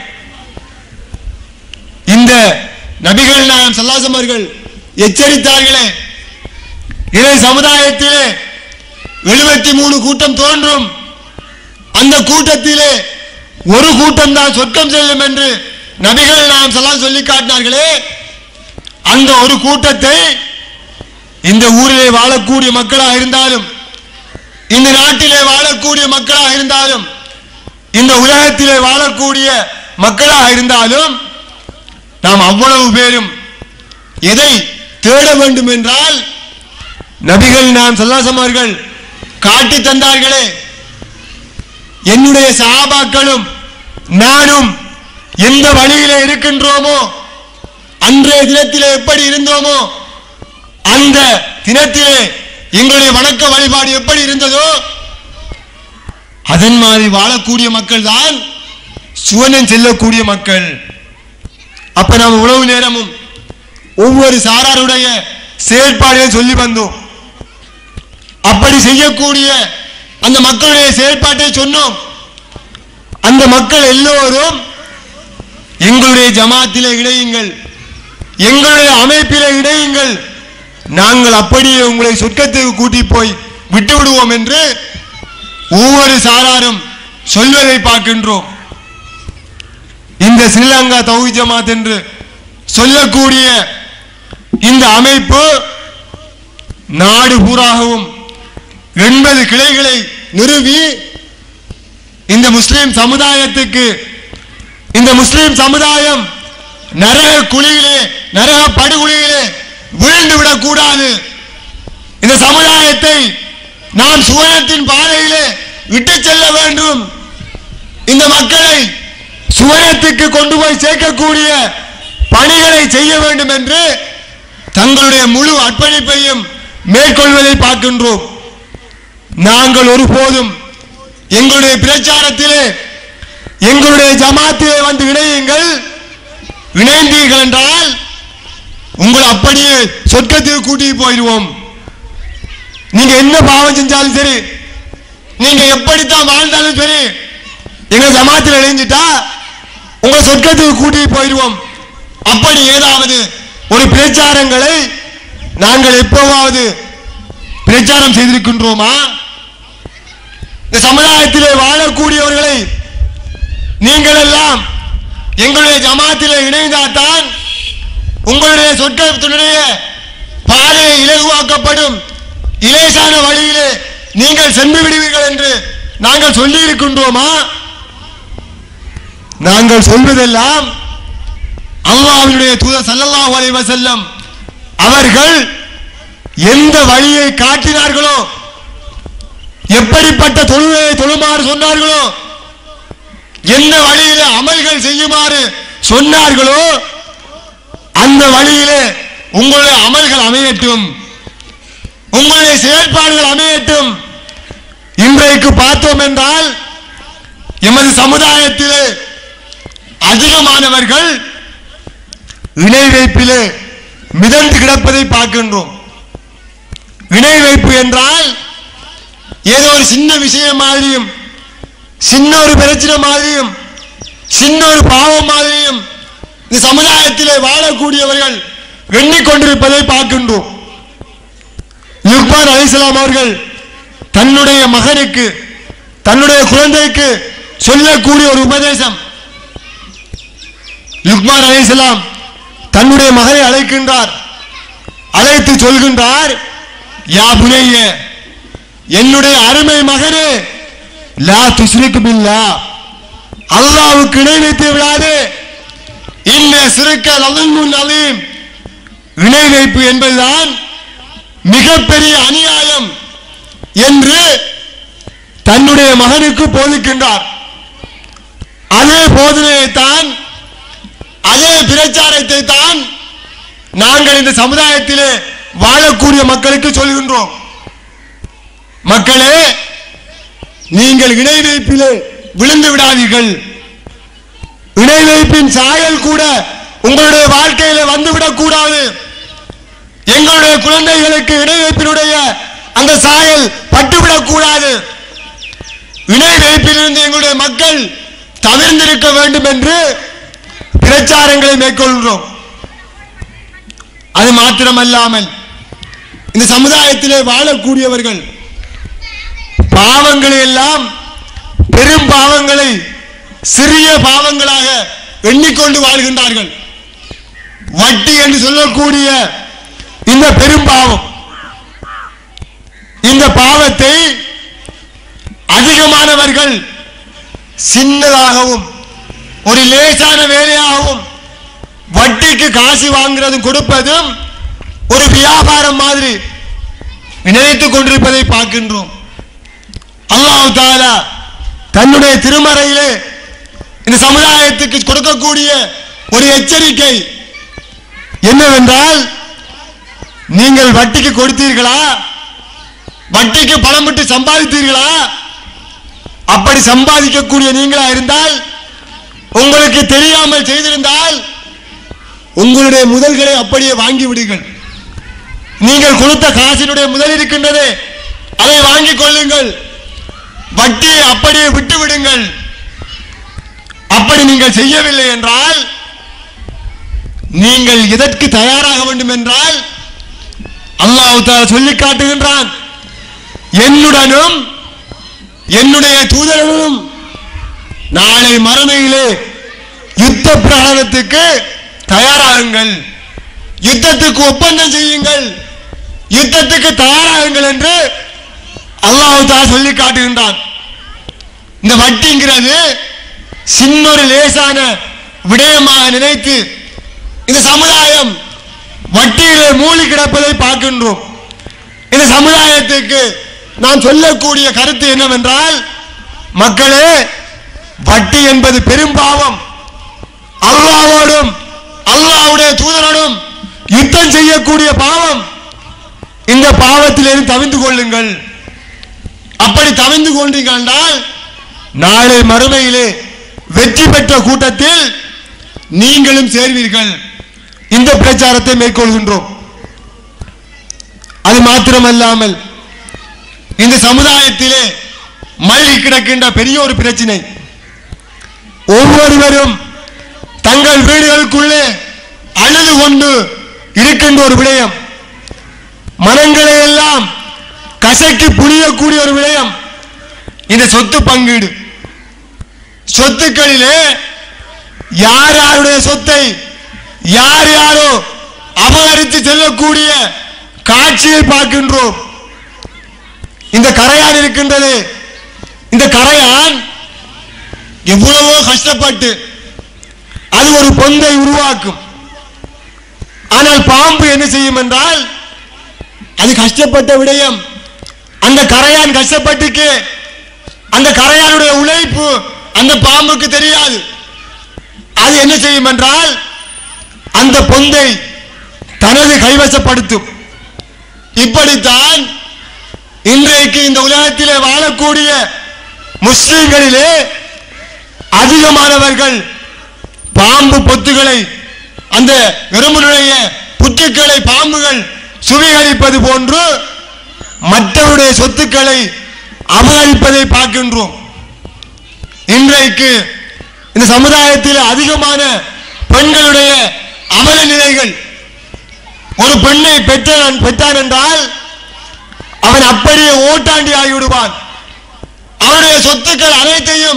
இந்த நபிகள் நாயம் சல்லாசம் அவர்கள் எச்சரித்தார்களே இதை சமுதாயத்திலே எழுபத்தி மூணு கூட்டம் தோன்றும் அந்த கூட்டத்திலே ஒரு கூட்டம் தான் சொர்க்கம் செல்லும் என்று நபிகள் நாம் சலாம் சொல்லி காட்டினார்களே அந்த ஒரு கூட்டத்தை இந்த ஊரிலே வாழக்கூடிய மக்களாக இருந்தாலும் இந்த நாட்டிலே வாழக்கூடிய மக்களாக இருந்தாலும் இந்த உலகத்திலே வாழக்கூடிய மக்களாக இருந்தாலும் நாம் அவ்வளவு பேரும் எதை தேட வேண்டும் என்றால் நபிகள் நாம் சல்லாசம் அவர்கள் காட்டி தந்தார்களே என்னுடைய சஹாபாக்களும் நானும் எந்த வழியிலே இருக்கின்றோமோ அன்றைய தினத்திலே எப்படி இருந்தோமோ அந்த தினத்திலே எங்களுடைய வணக்க வழிபாடு எப்படி இருந்ததோ அதன் மாதிரி வாழக்கூடிய மக்கள் தான் சுவனம் செல்லக்கூடிய மக்கள் அப்ப நாம் உணவு நேரமும் ஒவ்வொரு சாராருடைய செயற்பாடுகளை சொல்லி வந்தோம் அப்படி செய்யக்கூடிய அந்த மக்களுடைய செயல்பாட்டை சொன்னோம் அந்த மக்கள் எல்லோரும் எங்களுடைய ஜமாத்திலே இணையுங்கள் எங்களுடைய அமைப்பிலே இணையுங்கள் நாங்கள் அப்படியே உங்களை சொர்க்கத்துக்கு கூட்டி போய் விட்டு விடுவோம் என்று ஒவ்வொரு சாராரும் சொல்வதை பார்க்கின்றோம் இந்த ஸ்ரீலங்கா தௌஹி ஜமாத் என்று சொல்லக்கூடிய இந்த அமைப்பு நாடு பூராகவும் எண்பது கிளைகளை நிறுவி இந்த முஸ்லிம் சமுதாயத்துக்கு இந்த முஸ்லிம் சமுதாயம் நரக குழியிலே நரக படுகொலியிலே வீழ்ந்து விடக் கூடாது இந்த சமுதாயத்தை நாம் சுவனத்தின் பாதையிலே விட்டு செல்ல வேண்டும் இந்த மக்களை சுவனத்துக்கு கொண்டு போய் சேர்க்கக்கூடிய பணிகளை செய்ய வேண்டும் என்று தங்களுடைய முழு அர்ப்பணிப்பையும் மேற்கொள்வதை பார்க்கின்றோம் நாங்கள் ஒருபோதும் எங்களுடைய பிரச்சாரத்திலே எங்களுடைய ஜமாத்திலே வந்து இணையுங்கள் இணைந்தீர்கள் என்றால் உங்களை அப்படியே சொர்க்கத்துக்கு கூட்டிட்டு போயிடுவோம் நீங்க என்ன பாவம் செஞ்சாலும் சரி நீங்க எப்படித்தான் வாழ்ந்தாலும் சரி எங்க ஜமாத்தில் இணைஞ்சிட்டா உங்க சொர்க்கத்துக்கு கூட்டிட்டு போயிடுவோம் அப்படி ஏதாவது ஒரு பிரச்சாரங்களை நாங்கள் எப்போவாவது பிரச்சாரம் செய்திருக்கின்றோமா இந்த சமுதாயத்திலே வாழக்கூடியவர்களை நீங்கள் எல்லாம் எங்களுடைய ஜமாத்திலே இணைந்தால்தான் உங்களுடைய சொற்கத்தினுடைய பாதை இலகுவாக்கப்படும் இலேசான வழியிலே நீங்கள் சென்று விடுவீர்கள் என்று நாங்கள் சொல்லி இருக்கின்றோமா நாங்கள் சொல்வதெல்லாம் அல்லாஹ்வினுடைய தூதர் ஸல்லல்லாஹு அலைஹி வஸல்லம் அவர்கள் எந்த வழியை காட்டினார்களோ எப்படிப்பட்ட தொழுகையை தொழுமாறு சொன்னார்களோ எந்த வழியிலே அமல்கள் செய்யுமாறு சொன்னார்களோ அந்த வழியிலே உங்களுடைய அமல்கள் அமையட்டும் உங்களுடைய செயல்பாடுகள் அமையட்டும் இன்றைக்கு பார்த்தோம் என்றால் எமது சமுதாயத்திலே அதிகமானவர்கள் இணை வைப்பிலே மிதந்து கிடப்பதை பார்க்கின்றோம் இணை வைப்பு என்றால் ஏதோ ஒரு சின்ன விஷயம் மாதிரியும் சின்ன ஒரு பிரச்சனை மாதிரியும் சின்ன ஒரு பாவம் மாதிரியும் இந்த சமுதாயத்திலே வாழக்கூடியவர்கள் எண்ணிக்கொண்டிருப்பதை பார்க்கின்றோம் லுக்மான் அலிஸ்லாம் அவர்கள் தன்னுடைய மகனுக்கு தன்னுடைய குழந்தைக்கு சொல்லக்கூடிய ஒரு உபதேசம் லுக்மான் அலைஹிஸ்ஸலாம் தன்னுடைய மகனை அழைக்கின்றார் அழைத்து சொல்கின்றார் யா புனைய என்னுடைய அருமை மகனே லா துஸ்ரிக்கு பில்லா அல்லாவுக்கு இணை வைத்து விடாதே இன்ன சிறுக்க லலன்முன் அலீம் இணை வைப்பு என்பதுதான் மிகப்பெரிய அநியாயம் என்று தன்னுடைய மகனுக்கு போதிக்கின்றார் அதே போதனையைத்தான் அதே பிரச்சாரத்தை தான் நாங்கள் இந்த சமுதாயத்திலே வாழக்கூடிய மக்களுக்கு சொல்கின்றோம் மக்களே நீங்கள் இணை வைப்பிலே விழுந்து விடாதீர்கள் இணை வைப்பின் சாயல் கூட உங்களுடைய வாழ்க்கையில வந்துவிடக் கூடாது எங்களுடைய குழந்தைகளுக்கு இணை வைப்பினுடைய அந்த சாயல் பட்டுவிடக் கூடாது இணை வைப்பிலிருந்து எங்களுடைய மக்கள் தவிர்ந்திருக்க வேண்டும் என்று பிரச்சாரங்களை மேற்கொள்கிறோம் அது மாத்திரமல்லாமல் இந்த சமுதாயத்திலே வாழக்கூடியவர்கள் பாவங்களை எல்லாம் பெரும் பாவங்களை சிறிய பாவங்களாக எண்ணிக்கொண்டு வாழ்கின்றார்கள் வட்டி என்று சொல்லக்கூடிய இந்த பெரும் பாவம் இந்த பாவத்தை அதிகமானவர்கள் சின்னதாகவும் ஒரு லேசான வேலையாகவும் வட்டிக்கு காசு வாங்குறதும் கொடுப்பதும் ஒரு வியாபாரம் மாதிரி நினைத்துக் கொண்டிருப்பதை பார்க்கின்றோம் அல்லாஹ் தாலா தன்னுடைய திருமறையிலே இந்த சமுதாயத்துக்கு கொடுக்கக்கூடிய ஒரு எச்சரிக்கை என்னவென்றால் நீங்கள் வட்டிக்கு கொடுத்தீர்களா வட்டிக்கு பணம் விட்டு சம்பாதித்தீர்களா அப்படி சம்பாதிக்கக்கூடிய நீங்களா இருந்தால் உங்களுக்கு தெரியாமல் செய்திருந்தால் உங்களுடைய முதல்களை அப்படியே வாங்கி விடுங்கள் நீங்கள் கொடுத்த காசினுடைய முதல் இருக்கின்றது அதை வாங்கிக் கொள்ளுங்கள் வட்டியை அப்படியே விட்டு விடுங்கள் அப்படி நீங்கள் செய்யவில்லை என்றால் நீங்கள் எதற்கு தயாராக வேண்டும் என்றால் அல்லாஹ் தஆலா சொல்லி காட்டுகின்றான் என்னுடனும் என்னுடைய தூதரனும் நாளை மறுமையிலே யுத்த பிரகடனத்துக்கு தயாராகுங்கள் யுத்தத்துக்கு ஒப்பந்தம் செய்யுங்கள் யுத்தத்துக்கு தயாராகுங்கள் என்று அல்லாஹ் தஆலா சொல்லி காட்டுகின்றான் இந்த வட்டிங்கிறது சின்னொரு லேசான விடயமாக நினைத்து இந்த சமுதாயம் வட்டியிலே மூழ்கி கிடப்பதை பார்க்கின்றோம் இந்த சமுதாயத்துக்கு நான் சொல்லக்கூடிய கருத்து என்னவென்றால் மக்களே வட்டி என்பது பெரும் பாவம் அல்லாவோடும் அல்லாவுடைய தூதரோடும் யுத்தம் செய்யக்கூடிய பாவம் இந்த பாவத்திலிருந்து தவிந்து கொள்ளுங்கள் அப்படி தவிந்து கொண்டீர்கள் என்றால் நாளை மறுமையிலே வெற்றி பெற்ற கூட்டத்தில் நீங்களும் சேர்வீர்கள் இந்த பிரச்சாரத்தை மேற்கொள்கின்றோம் அது மாத்திரமல்லாமல் இந்த சமுதாயத்திலே மல்லி கிடக்கின்ற பெரிய ஒரு பிரச்சனை ஒவ்வொருவரும் தங்கள் வீடுகளுக்குள்ளே அழுது கொண்டு இருக்கின்ற ஒரு விடயம் மனங்களை எல்லாம் கசக்கி புளியக்கூடிய ஒரு விடயம் இந்த சொத்து பங்கீடு சொத்துக்களிலே யார் யாருடைய சொத்தை யார் யாரோ அபகரித்து செல்லக்கூடிய காட்சியை பார்க்கின்றோம் இந்த கரையான் இருக்கின்றது இந்த கரையான் எவ்வளவோ கஷ்டப்பட்டு அது ஒரு பொந்தை உருவாக்கும் ஆனால் பாம்பு என்ன செய்யும் என்றால் அது கஷ்டப்பட்ட விடயம் அந்த கரையான் கஷ்டப்பட்டுக்கு அந்த கரையானுடைய உழைப்பு அந்த பாம்புக்கு தெரியாது அது என்ன செய்யும் என்றால் அந்த பொந்தை தனது கைவசப்படுத்தும் இப்படித்தான் இன்றைக்கு இந்த உலகத்திலே வாழக்கூடிய முஸ்லிம்களிலே அதிகமானவர்கள் பாம்பு பொத்துகளை அந்த எறும்புடைய புத்துக்களை பாம்புகள் சுவீகரிப்பது போன்று மற்றவருடைய சொத்துக்களை அபகரிப்பதை பார்க்கின்றோம் இன்றைக்கு இந்த சமுதாயத்தில் அதிகமான பெண்களுடைய அமல நிலைகள் ஒரு பெண்ணை பெற்றான் பெற்றான் என்றால் அவன் அப்படியே ஓட்டாண்டி ஆகிவிடுவான் அவனுடைய சொத்துக்கள் அனைத்தையும்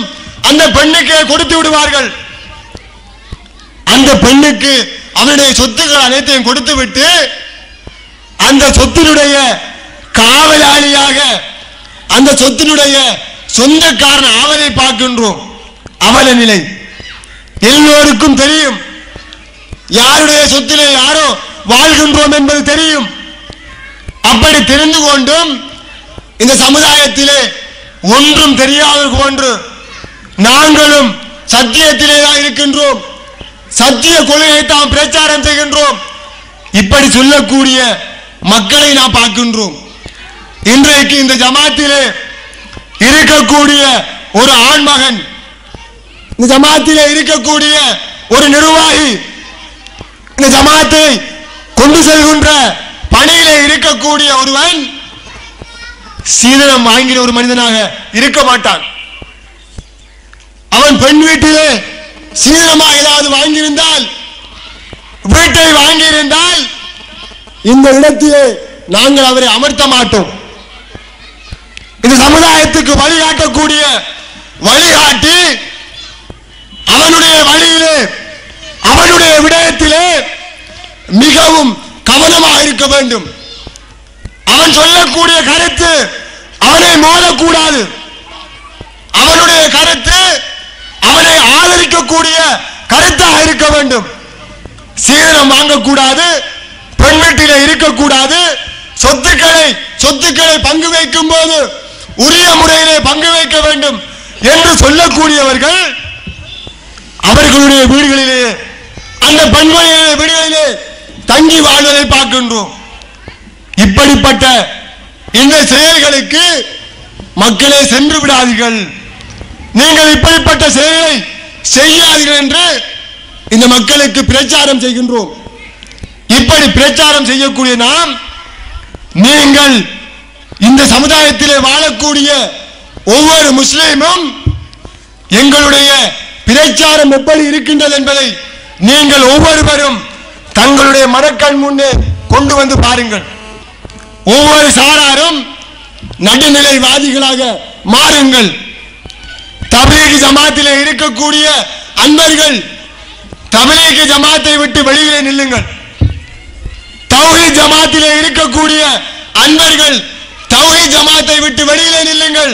அந்த பெண்ணுக்கு கொடுத்து விடுவார்கள் அந்த பெண்ணுக்கு அவனுடைய சொத்துக்கள் அனைத்தையும் கொடுத்து விட்டு அந்த சொத்தினுடைய காவலாளியாக அந்த சொத்தினுடைய சொந்தக்காரன் அவனை பார்க்கின்றோம் அவல நிலை எல்லோருக்கும் தெரியும் யாருடைய சொத்திலே யாரோ வாழ்கின்றோம் என்பது தெரியும் அப்படி தெரிந்து கொண்டும் இந்த சமுதாயத்திலே ஒன்றும் தெரியாத போன்று நாங்களும் சத்தியத்திலே தான் இருக்கின்றோம் சத்திய கொள்கையை தான் பிரச்சாரம் செய்கின்றோம் இப்படி சொல்லக்கூடிய மக்களை நாம் பார்க்கின்றோம் இன்றைக்கு இந்த ஜமாத்திலே இருக்கக்கூடிய ஒரு ஆண்மகன் இந்த ஜமாத்திலே இருக்கக்கூடிய ஒரு நிர்வாகி இந்த ஜமாத்தை கொண்டு செல்கின்ற பணியிலே இருக்கக்கூடிய ஒருவன் சீதனம் வாங்கின ஒரு மனிதனாக இருக்க மாட்டான் அவன் பெண் வீட்டிலே சீதனமா ஏதாவது வாங்கியிருந்தால் வீட்டை வாங்கியிருந்தால் இந்த இடத்திலே நாங்கள் அவரை அமர்த்த மாட்டோம் இந்த சமுதாயத்துக்கு வழிகாட்டக்கூடிய வழிகாட்டி அவனுடைய வழியிலே அவனுடைய விடயத்திலே மிகவும் கவனமாக இருக்க வேண்டும் அவன் சொல்லக்கூடிய கருத்து அவனை மோதக்கூடாது அவனுடைய கருத்து அவனை ஆதரிக்கக்கூடிய கருத்தாக இருக்க வேண்டும் சீதனம் வாங்கக்கூடாது பெண் வீட்டிலே இருக்கக்கூடாது சொத்துக்களை சொத்துக்களை பங்கு வைக்கும் போது உரிய முறையிலே பங்கு வைக்க வேண்டும் என்று சொல்லக்கூடியவர்கள் அவர்களுடைய வீடுகளிலே அந்த பெண்களுடைய வீடுகளிலே தங்கி வாழ்வதை பார்க்கின்றோம் இப்படிப்பட்ட இந்த செயல்களுக்கு மக்களே சென்று விடாதீர்கள் நீங்கள் இப்படிப்பட்ட செயலை செய்யாதீர்கள் என்று இந்த மக்களுக்கு பிரச்சாரம் செய்கின்றோம் இப்படி பிரச்சாரம் செய்யக்கூடிய நாம் நீங்கள் இந்த சமுதாயத்திலே வாழக்கூடிய ஒவ்வொரு முஸ்லீமும் எங்களுடைய பிரச்சாரம் எப்படி இருக்கின்றது என்பதை நீங்கள் ஒவ்வொருவரும் தங்களுடைய மனக்கண் முன்னே கொண்டு வந்து பாருங்கள் ஒவ்வொரு சாராரும் நடுநிலைவாதிகளாக மாறுங்கள் தபலீக் ஜமாத்திலே இருக்கக்கூடிய அன்பர்கள் தபலீக் ஜமாத்தை விட்டு வெளியிலே நில்லுங்கள் தௌஹீத் ஜமாத்திலே இருக்கக்கூடிய அன்பர்கள் தௌஹீத் ஜமாத்தை விட்டு வெளியிலே நில்லுங்கள்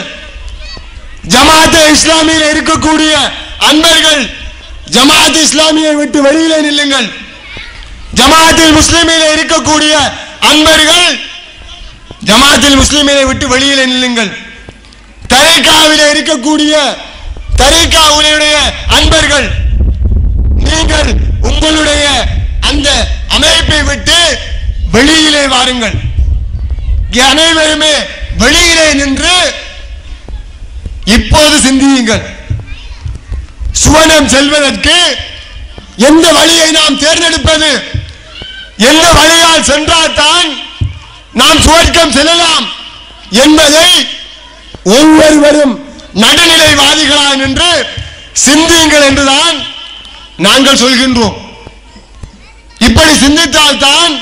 ஜமாத்தே இஸ்லாமியில இருக்கக்கூடிய அன்பர்கள் ஜமாத் இஸ்லாமியை விட்டு வெளியிலே நில்லுங்கள் ஜமாத்தில் முஸ்லிமில இருக்கக்கூடிய அன்பர்கள் ஜமாத்தில் முஸ்லிமினை விட்டு வெளியிலே நில்லுங்கள் தரீக்காவிலே இருக்கக்கூடிய தரீக்காவுடைய அன்பர்கள் நீங்கள் உங்களுடைய அந்த அமைப்பை விட்டு வெளியிலே வாருங்கள் இங்கே அனைவருமே வெளியிலே நின்று இப்போது சிந்தியுங்கள் சுவனம் செல்வதற்கு எந்த வழியை நாம் தேர்ந்தெடுப்பது எந்த வழியால் சென்றால்தான் நாம் சுவர்க்கம் செல்லலாம் என்பதை ஒவ்வொருவரும் நடுநிலைவாதிகளாக நின்று சிந்தியுங்கள் என்றுதான் நாங்கள் சொல்கின்றோம் இப்படி சிந்தித்தால்தான்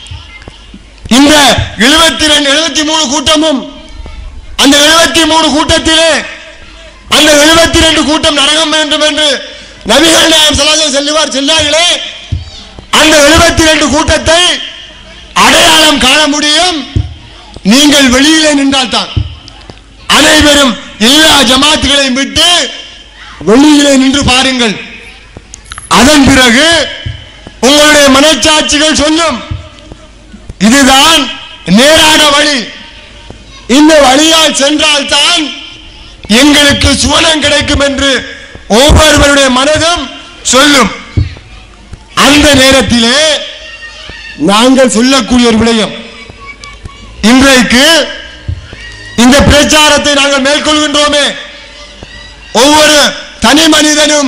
இந்த எழுபத்தி ரெண்டு எழுபத்தி மூணு கூட்டமும் அந்த எழுபத்தி மூணு கூட்டத்திலே அந்த எழுபத்தி ரெண்டு கூட்டம் நரகம் வேண்டும் என்று நபிகள் நாயம் சலாசம் செல்லுவார் செல்லார்களே அந்த எழுபத்தி ரெண்டு கூட்டத்தை அடையாளம் காண முடியும் நீங்கள் வெளியிலே நின்றால்தான் அனைவரும் எல்லா ஜமாத்துகளையும் விட்டு வெளியிலே நின்று பாருங்கள் அதன் பிறகு உங்களுடைய மனச்சாட்சிகள் சொல்லும் இதுதான் நேரான வழி இந்த வழியால் சென்றால்தான் எங்களுக்கு சுவனம் கிடைக்கும் என்று ஒவ்வொருவருடைய மனதும் சொல்லும் அந்த நேரத்திலே நாங்கள் சொல்லக்கூடிய ஒரு விடயம் இன்றைக்கு இந்த பிரச்சாரத்தை நாங்கள் மேற்கொள்கின்றோமே ஒவ்வொரு தனி மனிதனும்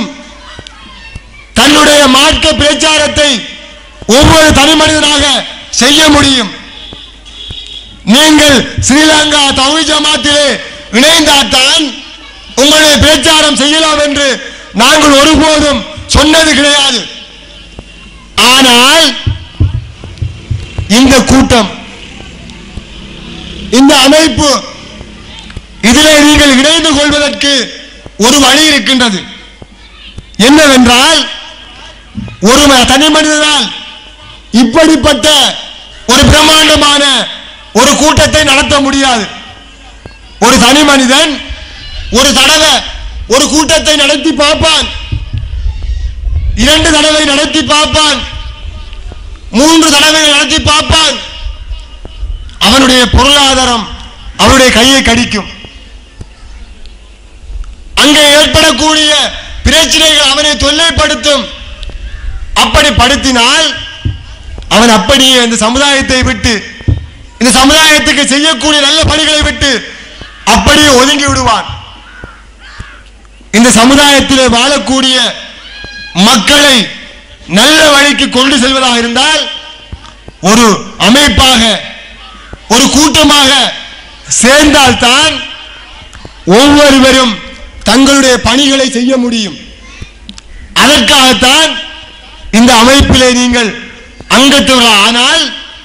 தன்னுடைய மார்க்க பிரச்சாரத்தை ஒவ்வொரு தனி மனிதனாக செய்ய முடியும் நீங்கள் ஸ்ரீலங்கா தவி ஜமாத்திலே இணைந்தால்தான் உங்களுடைய பிரச்சாரம் செய்யலாம் என்று நாங்கள் ஒருபோதும் சொன்னது கிடையாது ஆனால் இந்த கூட்டம் இந்த அமைப்பு இதிலே நீங்கள் இணைந்து கொள்வதற்கு ஒரு வழி இருக்கின்றது என்னவென்றால் ஒரு ம- தனி மனிதனால் இப்படிப்பட்ட ஒரு பிரம்மாண்டமான ஒரு கூட்டத்தை நடத்த முடியாது ஒரு தனி மனிதன் ஒரு தடவை ஒரு கூட்டத்தை நடத்தி பார்ப்பான் இரண்டு தடவை நடத்தி பார்ப்பான் மூன்று தடவை நடத்தி பார்ப்பான் அவனுடைய பொருளாதாரம் அவனுடைய கையை கடிக்கும் அங்கே ஏற்படக்கூடிய பிரச்சனைகள் அவனை தொல்லைப்படுத்தும் அப்படி படுத்தினால் அவன் அப்படியே இந்த சமுதாயத்தை விட்டு இந்த சமுதாயத்துக்கு செய்யக்கூடிய நல்ல பணிகளை விட்டு அப்படியே ஒதுங்கி விடுவான் இந்த சமுதாயத்திலே வாழக்கூடிய மக்களை நல்ல வழிக்கு கொண்டு செல்வதாக இருந்தால் ஒரு அமைப்பாக ஒரு கூட்டமாக சேர்ந்தால்தான் ஒவ்வொருவரும் தங்களுடைய பணிகளை செய்ய முடியும் அதற்காகத்தான் இந்த அமைப்பிலே நீங்கள் அங்கத்தவர்கள் ஆனால்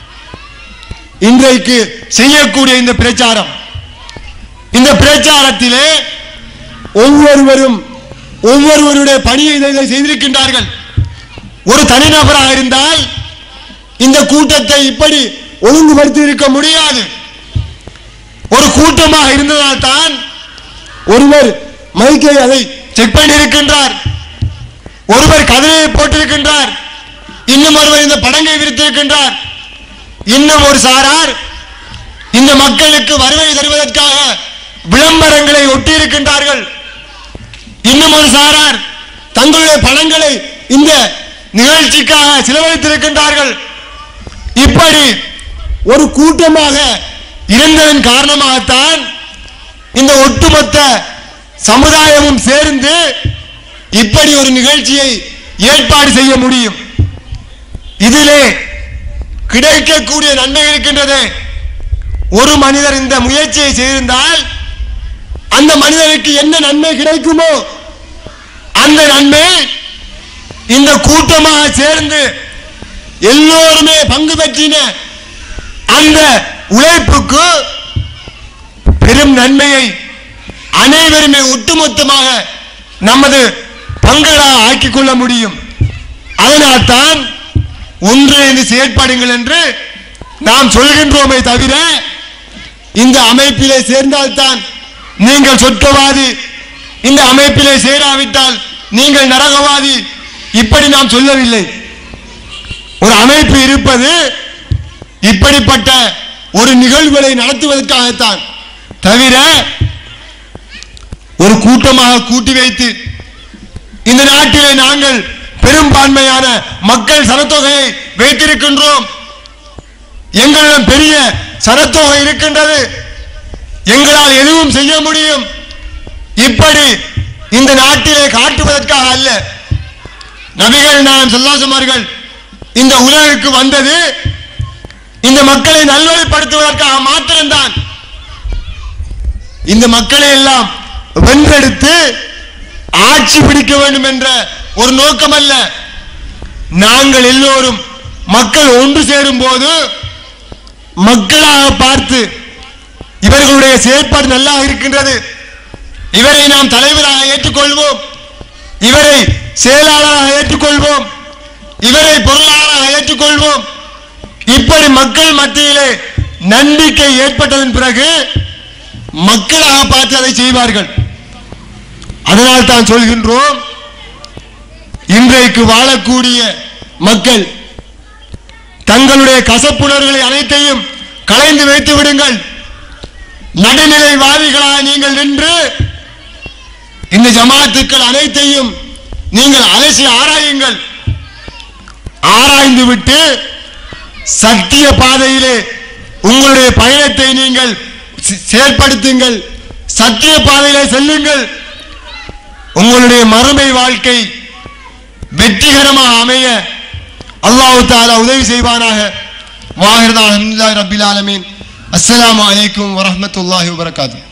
இன்றைக்கு செய்யக்கூடிய இந்த பிரச்சாரம் இந்த பிரச்சாரத்திலே ஒவ்வொருவரும் ஒவ்வொருவருடைய பணியை இதை செய்திருக்கின்றார்கள் ஒரு தனிநபராக இருந்தால் இந்த கூட்டத்தை இப்படி ஒழுங்குபடுத்தி இருக்க முடியாது ஒரு கூட்டமாக இருந்ததால் தான் ஒருவர் மைக்கை அதை செக் பண்ணி இருக்கின்றார் ஒருவர் கதவை போட்டிருக்கின்றார் இன்னும் ஒருவர் இந்த படங்கை விரித்திருக்கின்றார் இன்னும் ஒரு சாரார் இந்த மக்களுக்கு வருகை தருவதற்காக விளம்பரங்களை ஒட்டியிருக்கின்றார்கள் இன்னும் ஒரு சாரார் தங்களுடைய பணங்களை இந்த நிகழ்ச்சிக்காக செலவழித்திருக்கின்றார்கள் இப்படி ஒரு கூட்டமாக இருந்ததன் காரணமாகத்தான் இந்த ஒட்டுமொத்த சமுதாயமும் சேர்ந்து இப்படி ஒரு நிகழ்ச்சியை ஏற்பாடு செய்ய முடியும் இதிலே கிடைக்கக்கூடிய நன்மை இருக்கின்றது ஒரு மனிதர் இந்த முயற்சியை செய்திருந்தால் அந்த மனிதருக்கு என்ன நன்மை கிடைக்குமோ அந்த நன்மை இந்த கூட்டமாக சேர்ந்து எல்லோருமே பங்கு பெற்றின அந்த உழைப்புக்கு பெரும் நன்மையை அனைவருமே ஒட்டுமொத்தமாக நமது பங்குகளாக ஆக்கிக் கொள்ள முடியும் அதனால்தான் ஒன்றிணைந்து செயற்படுங்கள் என்று நாம் சொல்கின்றோமே தவிர இந்த அமைப்பிலே சேர்ந்தால்தான் நீங்கள் சொர்க்கவாதி இந்த அமைப்பிலே சேராவிட்டால் நீங்கள் நரகவாதி இப்படி நாம் சொல்லவில்லை ஒரு அமைப்பு இருப்பது இப்படிப்பட்ட ஒரு நிகழ்வுகளை நடத்துவதற்காகத்தான் தவிர ஒரு கூட்டமாக கூட்டி வைத்து இந்த நாட்டிலே நாங்கள் பெரும்பான்மையான மக்கள் சனத்தொகையை வைத்திருக்கின்றோம் எங்களிடம் பெரிய சனத்தொகை இருக்கின்றது எங்களால் எதுவும் செய்ய முடியும் இப்படி இந்த நாட்டிலே காட்டுவதற்காக அல்ல நபிகள் நாயம் சொல்லாசமார்கள் இந்த உலகுக்கு வந்தது இந்த மக்களை நல்வழிப்படுத்துவதற்காக மாத்திரம்தான் இந்த மக்களை எல்லாம் வென்றெடுத்து ஆட்சி பிடிக்க வேண்டும் என்ற ஒரு நோக்கம் அல்ல நாங்கள் எல்லோரும் மக்கள் ஒன்று சேரும் போது மக்களாக பார்த்து இவர்களுடைய செயற்பாடு நல்லா இருக்கின்றது இவரை நாம் தலைவராக ஏற்றுக்கொள்வோம் இவரை செயலாளராக ஏற்றுக்கொள்வோம் இவரை பொருளாளராக ஏற்றுக்கொள்வோம் இப்படி மக்கள் மத்தியிலே நம்பிக்கை ஏற்பட்டதன் பிறகு மக்களாக பார்த்து அதை செய்வார்கள் அதனால் தான் சொல்கின்றோம் இன்றைக்கு வாழக்கூடிய மக்கள் தங்களுடைய கசப்புணர்வுகளை அனைத்தையும் களைந்து வைத்து விடுங்கள் நடுநிலைவாதிகளாக நீங்கள் நின்று இந்த ஜமாத்துக்கள் அனைத்தையும் நீங்கள் அலசி ஆராயுங்கள் ஆராய்ந்து விட்டு சத்திய பாதையிலே உங்களுடைய பயணத்தை நீங்கள் செ- செயல்படுத்துங்கள் சத்திய பாதையிலே செல்லுங்கள் உங்களுடைய மறுமை வாழ்க்கை வெற்றிகரமாக அமைய அல்லாஹ் தாலா உதவி செய்வானாக வாஹிர்தா அல்ஹம்துலில்லாஹி ரப்பில் ஆலமீன் அஸ்ஸலாமு அலைக்கும் வரஹ்மத்துல்லாஹி வபரகாத்துஹு